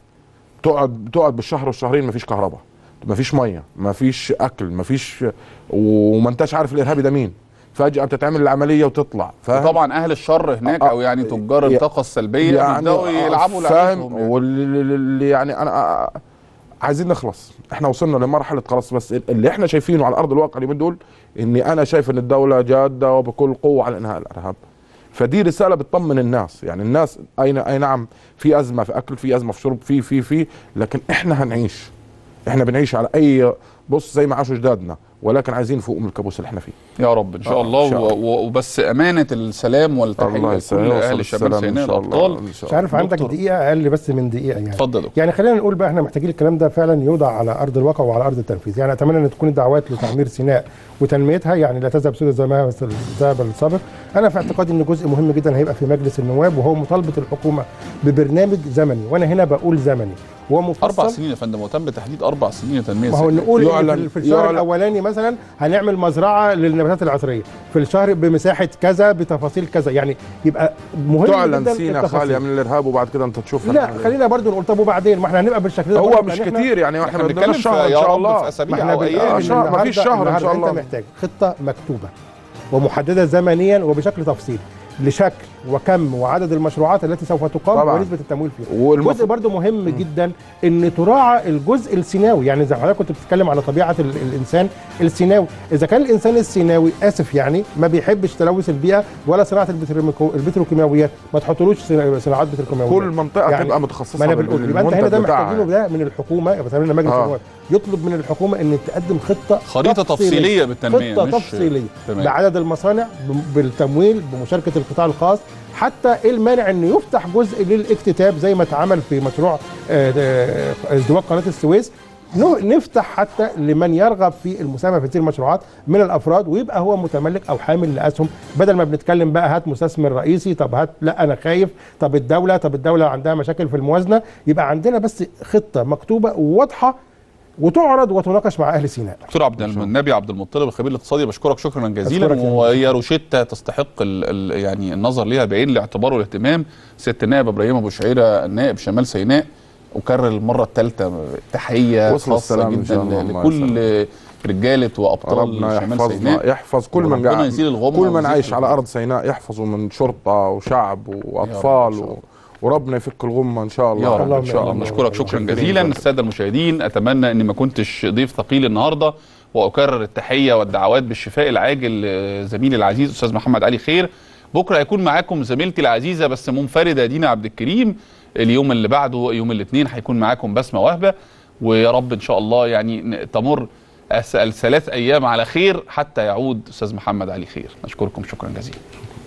تقعد تقعد بالشهر والشهرين مفيش كهرباء مفيش ميه مفيش اكل مفيش وما انتش عارف الارهابي ده مين فجاه بتتعمل العمليه وتطلع فاهم وطبعا اهل الشر هناك آه، او يعني تجار الطاقه السلبيه بيبداوا يلعبوا فاهم لعبتهم يعني. واللي يعني انا آه، عايزين نخلص احنا وصلنا لمرحله خلاص بس اللي احنا شايفينه على ارض الواقع اليومين دول اني انا شايف ان الدوله جاده وبكل قوه على انهاء الارهاب فدي رساله بتطمن الناس يعني الناس اي اي نعم في ازمه في اكل في ازمه في شرب في في في لكن احنا هنعيش احنا بنعيش على اي بص زي ما عاشوا اجدادنا ولكن عايزين فوق من الكابوس اللي احنا فيه يا رب ان شاء آه، الله إن شاء و- و- وبس امانه السلام والتحيه الله لكل يسلمك اهل ويوصل شمال السلام سيناء إن شاء الله. الابطال إن شاء مش عارف عندك دكتور. دقيقه اقل بس من دقيقه يعني اتفضل يا دكتور. يعني خلينا نقول بقى احنا محتاجين الكلام ده فعلا يوضع على ارض الواقع وعلى ارض التنفيذ يعني اتمنى ان تكون الدعوات لتعمير سيناء وتنميتها يعني لا تذهب سودة زي ما ذهب السابق انا في اعتقادي ان جزء مهم جدا هيبقى في مجلس النواب وهو مطالبه الحكومه ببرنامج زمني وانا هنا بقول زمني ومفصل اربع سنين يا فندم وتم بتحديد اربع سنين تنميه ما هو سيناء. نقول إن يعلن- في- في الشهر يعلن- الاولاني مثلا هنعمل مزرعه للنباتات العطريه في الشهر بمساحه كذا بتفاصيل كذا يعني يبقى مهم تعلن جدا سينا التفاصيل. خاليه من الارهاب وبعد كده انت تشوف لا خلينا برضو نقول طب وبعدين ما احنا هنبقى بالشكل ده هو برضو مش لأن إحنا- كتير يعني احنا إحنا بدنا بنتكلم في شهر ان يا شاء رب الله في أسابيع ما احنا أو بنقول أيام. آه، إن شهر- مفيش النهاردة- شهر إن النهاردة شاء الله. انت محتاج خطه مكتوبه ومحدده زمنيا وبشكل تفصيلي لشكل وكم وعدد المشروعات التي سوف تقام طبعاً. ونسبه التمويل فيها والمف- جزء برضو مهم جدا ان تراعى الجزء السيناوي يعني زي ما حضرتك كنت بتتكلم على طبيعه ال- الانسان السيناوي اذا كان الانسان السيناوي اسف يعني ما بيحبش تلوث البيئه ولا صناعه البتروميكو- البتروكيماويات ما تحطولوش صنا- صناعات بتروكيماويات كل منطقه تبقى متخصصه ما انا بال- بنقول يبقى انت هنا ده بالمنتج بتاعها محتاجينه ده من الحكومه يبقى تعمل لنا مجلس آه. النواب يطلب من الحكومه ان تقدم خطه خريطة تفصيلية بالتنمية، خطه مش- تفصيليه تمام. بعدد المصانع بم- بالتمويل بمشاركه القطاع الخاص حتى ايه المانع انه يفتح جزء للاكتتاب زي ما اتعمل في مشروع آه، آه، ازدواج قناه السويس نو- نفتح حتى لمن يرغب في المساهمه في هذه المشروعات من الافراد ويبقى هو متملك او حامل لاسهم بدل ما بنتكلم بقى هات مستثمر رئيسي طب هات لا انا خايف طب الدوله طب الدوله عندها مشاكل في الموازنه يبقى عندنا بس خطه مكتوبه وواضحه وتعرض وتناقش مع اهل سيناء دكتور عبد النبي عبد المطلب الخبير الاقتصادي بشكرك شكرا جزيلا أشكرك يا وهي روشته تستحق ال ال يعني النظر ليها بعين الاعتبار والاهتمام سياده النائب ابراهيم ابو شعيره نائب شمال سيناء اكرر المره الثالثه تحيه وصل خاصه السلام إن جدا شاء الله، الله لكل رجاله وابطال ربنا شمال يحفظنا سيناء يحفظ كل من وربنا قاعد يزيل الغمة كل من ويزيل عايش على الغمة. ارض سيناء يحفظه من شرطه وشعب واطفال و... وربنا يفك الغمه ان شاء الله يا رب ان ان شاء الله نشكرك شكرا جزيلا الساده المشاهدين اتمنى اني ما كنتش ضيف ثقيل النهارده واكرر التحيه والدعوات بالشفاء العاجل لزميلي العزيز استاذ محمد علي خير بكره هيكون معاكم زميلتي العزيزه بس منفرده دينا عبد الكريم اليوم اللي بعده يوم الاثنين هيكون معاكم بسمه وهبه ويا رب ان شاء الله يعني ن- تمر الثلاث ايام على خير حتى يعود استاذ محمد علي خير نشكركم شكرا جزيلا